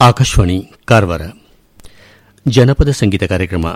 ಆಕಾಶವಾಣಿ ಕಾರವಾರ ಜನಪದ ಸಂಗೀತ ಕಾರ್ಯಕ್ರಮ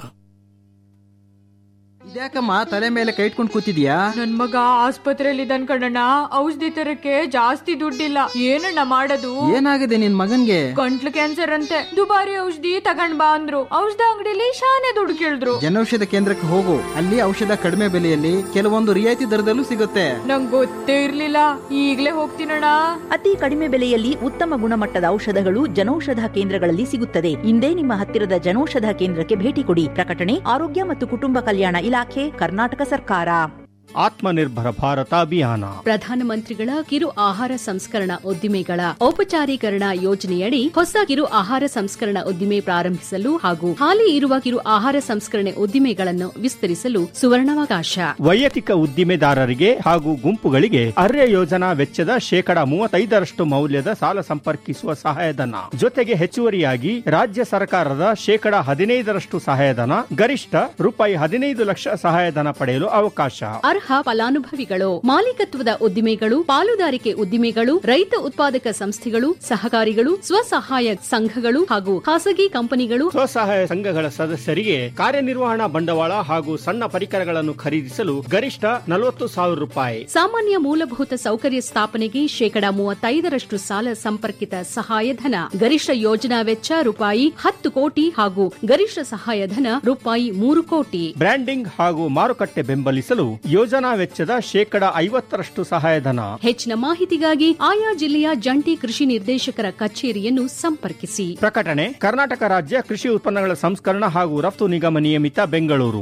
ಇದ್ಯಾಕಮ್ಮ ತಲೆ ಮೇಲೆ ಕೈ ಇಟ್ಕೊಂಡು ಕೂತಿದ್ಯಾ ನನ್ ಮಗ ಆಸ್ಪತ್ರೆಯಲ್ಲಿ ಇದ್ದಾನ್ ಕಣಣ್ಣ ಔಷಧಿ ತರಕ್ಕೆ ಜಾಸ್ತಿ ದುಡ್ಡಿಲ್ಲ ಏನಣ್ಣ ಮಾಡೋದು ಏನಾಗಿದೆ ನಿನ್ ಮಗನ್ಗೆ ಗಂಟ್ಲು ಕ್ಯಾನ್ಸರ್ ಅಂತೆ ದುಬಾರಿ ಔಷಧಿ ತಗೊಂಡ್ ಬಾ ಅಂದ್ರು ಔಷಧ ಅಂಗಡಿಲಿ ಶಾನೆ ದುಡ್ಡು ಕೇಳಿದ್ರು ಜನೌಷಧ ಕೇಂದ್ರಕ್ಕೆ ಹೋಗು ಅಲ್ಲಿ ಔಷಧ ಕಡಿಮೆ ಬೆಲೆಯಲ್ಲಿ ಕೆಲವೊಂದು ರಿಯಾಯಿತಿ ದರದಲ್ಲೂ ಸಿಗುತ್ತೆ ನಂಗ್ ಗೊತ್ತೇ ಇರ್ಲಿಲ್ಲ ಈಗ್ಲೇ ಹೋಗ್ತೀನಣ್ಣ ಅತಿ ಕಡಿಮೆ ಬೆಲೆಯಲ್ಲಿ ಉತ್ತಮ ಗುಣಮಟ್ಟದ ಔಷಧಗಳು ಜನೌಷಧ ಕೇಂದ್ರಗಳಲ್ಲಿ ಸಿಗುತ್ತದೆ ಇಂದೇ ನಿಮ್ಮ ಹತ್ತಿರದ ಜನೌಷಧ ಕೇಂದ್ರಕ್ಕೆ ಭೇಟಿ ಕೊಡಿ ಪ್ರಕಟಣೆ ಆರೋಗ್ಯ ಮತ್ತು ಕುಟುಂಬ ಕಲ್ಯಾಣ ಇಲಾಖೆ ಕರ್ನಾಟಕ ಸರ್ಕಾರ ಆತ್ಮನಿರ್ಭರ ಭಾರತ ಅಭಿಯಾನ ಪ್ರಧಾನಮಂತ್ರಿಗಳ ಕಿರು ಆಹಾರ ಸಂಸ್ಕರಣಾ ಉದ್ದಿಮೆಗಳ ಔಪಚಾರೀಕರಣ ಯೋಜನೆಯಡಿ ಹೊಸ ಕಿರು ಆಹಾರ ಸಂಸ್ಕರಣಾ ಉದ್ದಿಮೆ ಪ್ರಾರಂಭಿಸಲು ಹಾಗೂ ಹಾಲಿ ಇರುವ ಕಿರು ಆಹಾರ ಸಂಸ್ಕರಣೆ ಉದ್ದಿಮೆಗಳನ್ನು ವಿಸ್ತರಿಸಲು ಸುವರ್ಣಾವಕಾಶ ವೈಯಕ್ತಿಕ ಉದ್ದಿಮೆದಾರರಿಗೆ ಹಾಗೂ ಗುಂಪುಗಳಿಗೆ ಅರ್ಯ ಯೋಜನಾ ವೆಚ್ಚದ ಶೇಕಡಾ ಮೂವತ್ತೈದರಷ್ಟು ಮೌಲ್ಯದ ಸಾಲ ಸಂಪರ್ಕಿಸುವ ಸಹಾಯಧನ ಜೊತೆಗೆ ಹೆಚ್ಚುವರಿಯಾಗಿ ರಾಜ್ಯ ಸರ್ಕಾರದ ಶೇಕಡಾ ಹದಿನೈದರಷ್ಟು ಸಹಾಯಧನ ಗರಿಷ್ಠ ರೂಪಾಯಿ ಹದಿನೈದು ಲಕ್ಷ ಸಹಾಯಧನ ಪಡೆಯಲು ಅವಕಾಶ ಅರ್ಹ ಫಲಾನುಭವಿಗಳು ಮಾಲೀಕತ್ವದ ಉದ್ದಿಮೆಗಳು ಪಾಲುದಾರಿಕೆ ಉದ್ದಿಮೆಗಳು ರೈತ ಉತ್ಪಾದಕ ಸಂಸ್ಥೆಗಳು ಸಹಕಾರಿಗಳು ಸ್ವಸಹಾಯ ಸಂಘಗಳು ಹಾಗೂ ಖಾಸಗಿ ಕಂಪನಿಗಳು ಸ್ವಸಹಾಯ ಸಂಘಗಳ ಸದಸ್ಯರಿಗೆ ಕಾರ್ಯನಿರ್ವಹಣಾ ಬಂಡವಾಳ ಹಾಗೂ ಸಣ್ಣ ಪರಿಕರಗಳನ್ನು ಖರೀದಿಸಲು ಗರಿಷ್ಠ ನಲವತ್ತು ಸಾವಿರ ರೂಪಾಯಿ ಸಾಮಾನ್ಯ ಮೂಲಭೂತ ಸೌಕರ್ಯ ಸ್ಥಾಪನೆಗೆ ಶೇಕಡಾ ಮೂವತ್ತೈದರಷ್ಟು ಸಾಲ ಸಂಪರ್ಕಿತ ಸಹಾಯಧನ ಗರಿಷ್ಠ ಯೋಜನಾ ವೆಚ್ಚ ರೂಪಾಯಿ ಹತ್ತು ಕೋಟಿ ಹಾಗೂ ಗರಿಷ್ಠ ಸಹಾಯಧನ ರೂಪಾಯಿ ಮೂರು ಕೋಟಿ ಬ್ರ್ಯಾಂಡಿಂಗ್ ಹಾಗೂ ಮಾರುಕಟ್ಟೆ ಬೆಂಬಲಿಸಲು ಯೋಜನಾ ವೆಚ್ಚದ ಶೇಕಡ ಐವತ್ತರಷ್ಟು ಸಹಾಯಧನ ಹೆಚ್ಚಿನ ಮಾಹಿತಿಗಾಗಿ ಆಯಾ ಜಿಲ್ಲೆಯ ಜಂಟಿ ಕೃಷಿ ನಿರ್ದೇಶಕರ ಕಚೇರಿಯನ್ನು ಸಂಪರ್ಕಿಸಿ ಪ್ರಕಟಣೆ ಕರ್ನಾಟಕ ರಾಜ್ಯ ಕೃಷಿ ಉತ್ಪನ್ನಗಳ ಸಂಸ್ಕರಣ ಹಾಗೂ ರಫ್ತು ನಿಗಮ ನಿಯಮಿತ ಬೆಂಗಳೂರು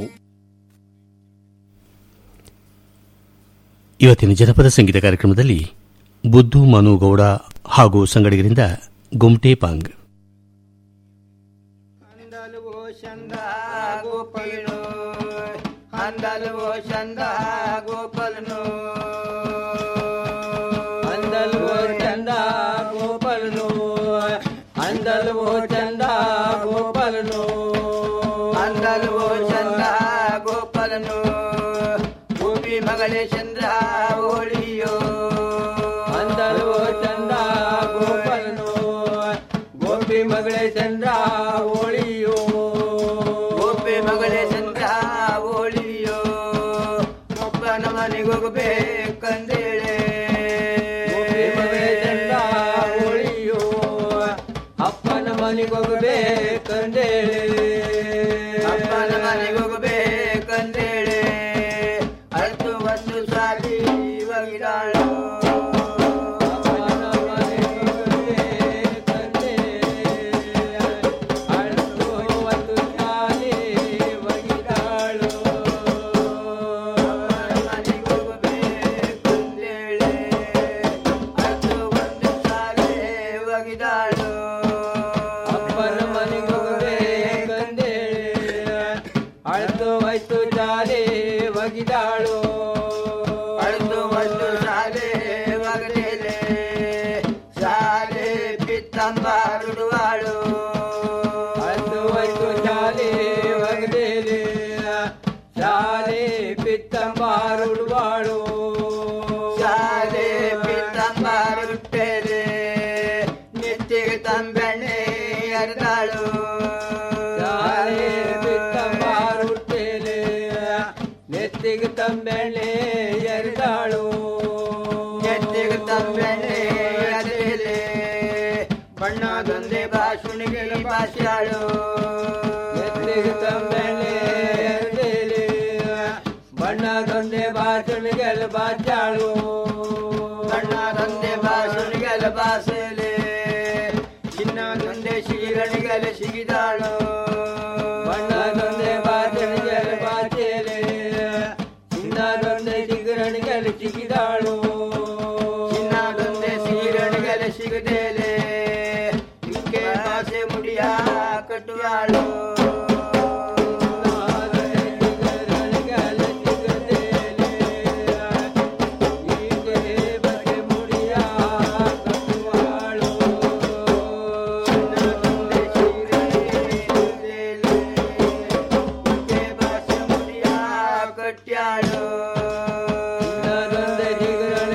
ಇವತ್ತಿನ ಜನಪದ ಸಂಗೀತ ಕಾರ್ಯಕ್ರಮದಲ್ಲಿ ಬುದ್ದು ಮನುಗೌಡ ಹಾಗೂ ಸಂಗಡಿಗರಿಂದ ಗುಮ್ಟೆ ಪಾಂಗ್ అందలువో చంద గోపలను అందలువో చంద గోపలను అందలువో చంద గోపలను అందలువో చంద గోపలను గోపి మగళే చంద్ర ఓಳಿಯೋ అందలువో చంದ గోపలను గోపి మగళే చంద్ర ಓಳಿಯೋ ಗೋಪಿ ಮಗಳೇ ಚಂದ್ರ ಓಳಿಯೋ ಒಬ್ಬನ ಮನೆಗೆ ಹೋಗಬೇಕಂದೇಳೆ ಓಳಿಯೋ ಅಪ್ಪನ ಮನೆಗೆ ಹೋಗಬೇಕಂದೇಳೆ ಅಪ್ಪನ ಮನೆಗೆ ಹೋಗಬೇಕಂದೇಳೆ ಹತ್ತು ವರ್ಷ ಸಾಲಿ ಒಗಿದಾಳು ಒಗಿದಾಳು ಅಪ್ಪನ ಮನೆಗೆ ಹೋಗಬೇಕಂದೇಳೆ ಅಳ್ದು ವಯ್ತು ಜಾಲೆ ಒಗಿದಾಳು ಅಳ್ದು ವಯ್ತು ಶಾಲೆ ಒಗಲೇಲೆ ಶಾಲೆ ಪಿತ್ತಂಬಾರುಡುವಾಳು ಅಳ್ದು ವಯ್ತು ಶಾಲೆ ಒಗಲೇಲೆ ಶಾಲೆ ಪಿತ್ತಂಬಾರುಡುವಾಳು ಶಾಲೆ ಪಿತ್ತಂಬಾರುಟ್ಟೇಲೆ ನೆತ್ತಿಗೆ ತಂಬೆಣ್ಣೆ ಅರ್ದಾಳು ಶಾಲೆ ಪಿತ್ತಂಬಾರುಟ್ಟೇಲೆ ನೆತ್ತಿಗೆ ತಂಬೆಣ್ಣೆ ಎರ್ದಾಳು ನೆತ್ತಿಗೆ ತಂಬೆಣ್ಣೆ ಅದೇಲೆ ಬಣ್ಣದೊಂದೇ ಭಾಷಣಿಗೆ ಭಾಷಾಳು ನೆತ್ತಿಗೆ ತಂಬೆಣ್ಣೆ ಎರ್ದೇಲೆ ಬಣ್ಣದೊಂದೇ ಭಾಷಣಿಗೆ ಭಾಷಾಳು ಬಣ್ಣದೊಂದೇ ಭಾಷಣಿಗೆ ಭಾಷೆಲೆ ಚಿನ್ನದೊಂದೇ ಶಿಗಿರಣಿಗೆ ಸಿಗಿದಾಳು ಬಣ್ಣದೊಂದೇ ಭಾಷಣಿಗೆ ಭಾಷೆಲೆ ಚಿನ್ನದೊಂದೇ ಶಿಗಿರಣಿಗೆ ಸಿಗಿದಾಳು ಚಿನ್ನದೊಂದೇ ಶಿಗಿರಣಿಗೆ ಸಿಗದೇಲೆ ಇಕ್ಕೆ ಭಾಷೆ ಮುಡಿಯ ಕಟ್ಟುವಾಳು ಕಟ್ಯಾಳು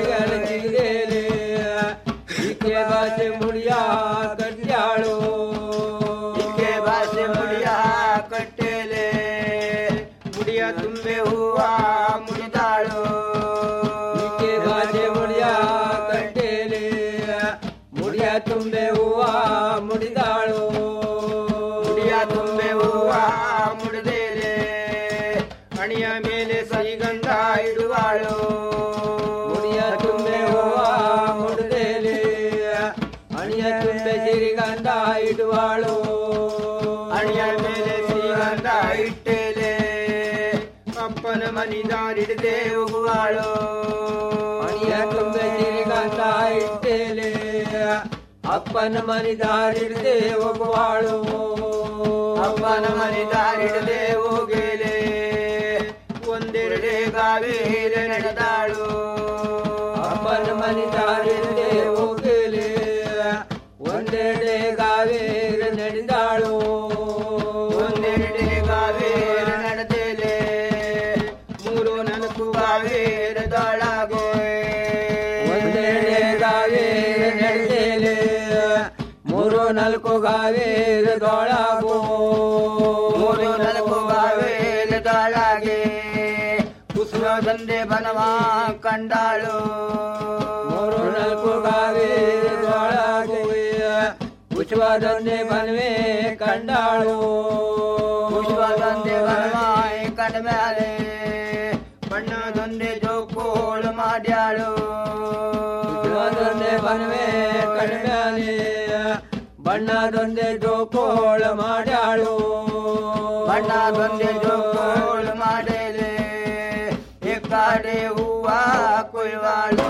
ಮನಿದಾರಿಡದೆ ಹೋಗುವಾಳು ಮಣಿಯ ತುಂಬ ಶ್ರೀಗಂಧ ಇಟ್ಟೇಲೆ ಅಪ್ಪನ ಮನಿದಾರಿಡದೆ ಹೋಗುವಾಳು ಅಪ್ಪನ ಮನಿದಾರಿಡದೆ ಹೋಗೇಲೆ ಒಂದೆರಡೆ ಗಾವೇರ ನಡೆದಾಳು ಅಪ್ಪನ ಮನಿದಾರಿಡದೆ ಹೋಗೇಲೆ ಒಂದೆರಡೆ ಗಾವೇರ ನಡೆದಾಳು ಒಂದೆರಡೆ ಗಾವೇರ ನಡೆದೇಲೆ ಮೂರು ನಾಲ್ಕು ಗಾವೇರದೊಳಗೆ ಒಂದೆರಡೆ ಗಾವೇರ ನಡೆದೇಲೆ ಮೂರು ನಾಲ್ಕು ಗಾವೇರದೊಳಗು ಮೂರು ನಾಲ್ಕು ಗಾವೇರದೊಳಗೆ ಕುಸುಮ ದಂದೆ ಬನವ ಕಂಡಾಳು ಮೂರು ನಾಲ್ಕು ಗಾವೇರದೊಳಗೆ ಪುಷ್ಪದೊಂದೆ ಬನವೇ ಕಂಡಾಳು ಪುಷ್ಪದೊಂದೆ ಬನವಾಯಿ ಕಂಡ ಮೇಲೆ ಬಣ್ಣದೊಂದೆ ಜೋಕೋಳು ಮಾಡ್ಯಾಳು ಪುಷ್ಪದೊಂದೆ ಬನವೇ ಕಂಡ ಮೇಲೆ ಬಣ್ಣದೊಂದೆ ಜೋಕೋಳು ಮಾಡ್ಯಾಳು ಬಣ್ಣದೊಂದೆ ಜೋಕೋಳು ಮಾಡೇಲೆ ಈ ಕಾಡೆ ಹೂವ ಕೊಯ್ವಾಳು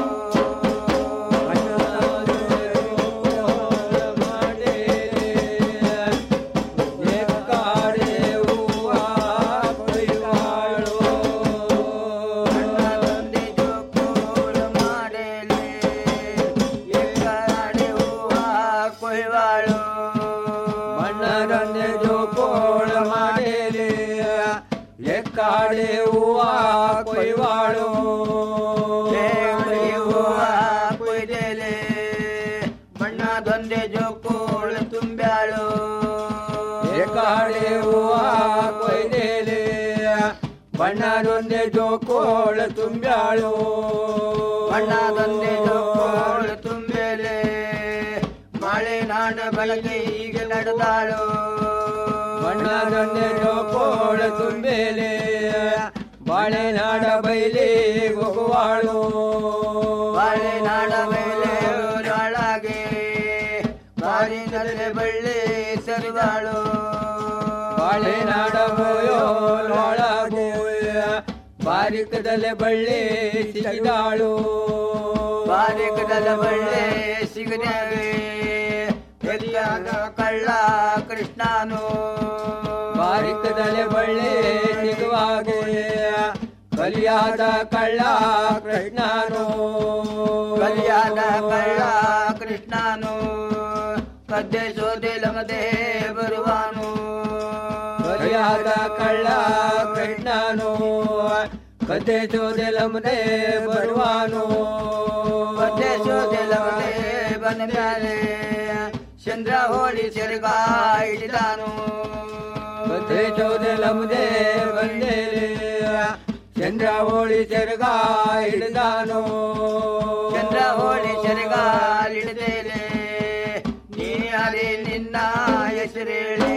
ಕೊಯ್ವಾಳು ಬಣ್ಣದೊಂದೆ ಜೋಕೋಳ ಮಾಡೇಲಿ ಎಕ್ಕಾಡೆ ಹೂವ ಕೊಯ್ವಾಳು ಹೂವ ಕೊಯ್ದೇಲೆ ಬಣ್ಣದೊಂದೆ ಜೋಕೋಳ ತುಂಬ್ಯಾಳು ಎಕ್ಕಾಡೆ ಹೂವ ಕೊಯ್ದೇಲೆ ಬಣ್ಣದೊಂದೆ ಜೋಕೋಳ ತುಂಬ್ಯಾಳು ಬಣ್ಣದೊಂದೆ ಜೋಕೋಳ ತುಂಬೇಲೆ ಮಳೆ ನಾಡ ಬಳಕೆ ಈಗ ನಡೆದಾಳು ಬಣ್ಣದೊಂದೆ ಜೋಕೋಳ ತುಂಬೇಲೆ ಬಾಳೆನಾಡ ಬೈಲಿ ಹೋಗುವಾಳು ಬಾಳೆನಾಡ ಬೈಲೆ ಒಳಗೆ ಬಾರಿನಲ್ಲಿ ಬಳ್ಳಿ ಸರಿವಾಳು ಬಾಳೆನಾಡ ಒಳಗೆ ಬಾರಿಕದಲ್ಲಿ ಬಳ್ಳಿ ಸಿಗಿದಾಳು ಬಾರಿಕದಲ್ಲಿ ಬಳ್ಳಿ ಸಿಗದೆ ಎಲ್ಲಿಯಾದ ಕಳ್ಳ ಕೃಷ್ಣನು ಬಾರಿಕದಲ್ಲಿ ಬಳ್ಳಿ ಸಿಗುವಾಗೆ ಕಲಿಯಾದ ಕಳ್ಳ ಕೃಷ್ಣನು ಕಲಿಯಾದ ಕಳ್ಳ ಕೃಷ್ಣನು ಕದ್ದೆ ಸೋದೆಲಮದೆ ಬರುವಾನು ಕಲಿಯಾದ ಕಳ್ಳ ಕೃಷ್ಣನು ಕದ್ದೆ ಸೋದೆಲಮದೆ ಬರುವಾನು ಕದ್ದೆ ಸೋದೆಲಮದೆ ಬಂದ ಮೇಲೆ ಚಂದ್ರ ಹೋಳಿ ಸೆರಗ ಹಿಡಿದಾನು ಕದ್ದೆ ಸೋದೆಲಮದೆ ಬಂದೇಲೆ ಚಂದ್ರ ಹೋಳಿ ಸೆರಗ ಹಿಡಿದಾನು ಚಂದ್ರ ಹೋಳಿ ಸೆರಗ ಹಿಡಿದೇಲೆ ನೀ ಅರೆ ನಿನ್ನ ಹೆಸರೇಳಿ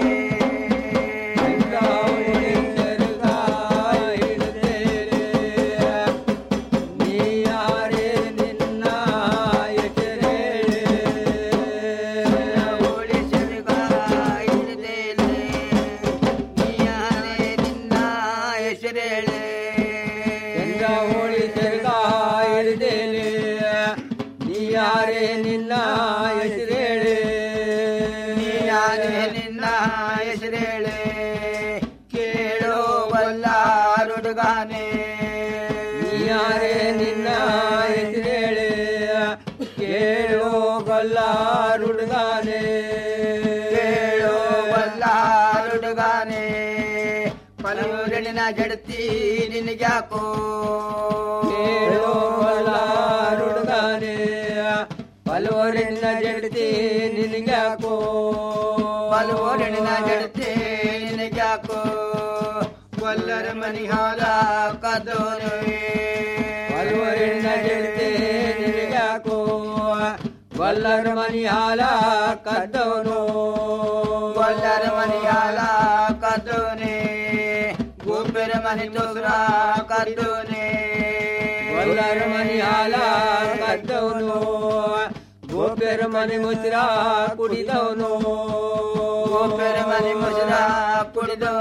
ಯಾರೇ ನಿನ್ನ ಹೆಸರೇಳೆ ಯಾರೇ ನಿನ್ನ ಹೆಸರೇಳೆ ಕೇಳೋ ಬಲ್ಲಾರುಡುಗಾನೆ ಯಾರೇ ನಿನ್ನ ಹೆಸರೇಳೆ ಕೇಳೋ ಬಲ್ಲಾರುಡುಗಾನೆ ಕೇಳೋ ಬಲ್ಲಾರುಡುಗಾನೆ ಪಲೂರಿನ ಜಡತಿ ನಿನಗ್ಯಾಕೋ ಕೇಳೋ ಬಲ್ಲಾರುಡುಗಾನೆ ಪಲೂರಿನ ಜಡತಿ ನಿನಗ್ಯಾಕೋ ಪಲೂರಿನ ಜಡತಿ ನಿನಗ್ಯಾಕೋ ಕೊಲ್ಲರ ಮನಿ ಹಾಲ ಕದೋರುವೆ ಪಲೂರಿನ ಜಡತಿ ನಿನಗ್ಯಾಕೋ ಕೊಲ್ಲರ ಮನಿ ಹಾಲ ಕದ್ದವನು ಕೊಲ್ಲರ ಮನಿ ಹಾಲ ಕದ್ದೋನೆ ಗೋಪೆರ ಮನಿ ತೋರ ಕದ್ದೋನೆ ಕೊಲ್ಲರ ಮನಿ ಹಾಲ ಕದ್ದವನು ಗೋಪೆರ ಮನೆ ಮುಸ್ರ ಕುಡಿದವನು ಗೋಪೆರ ಮನೆ ಮುಸ್ರ ಕುಡಿದವನು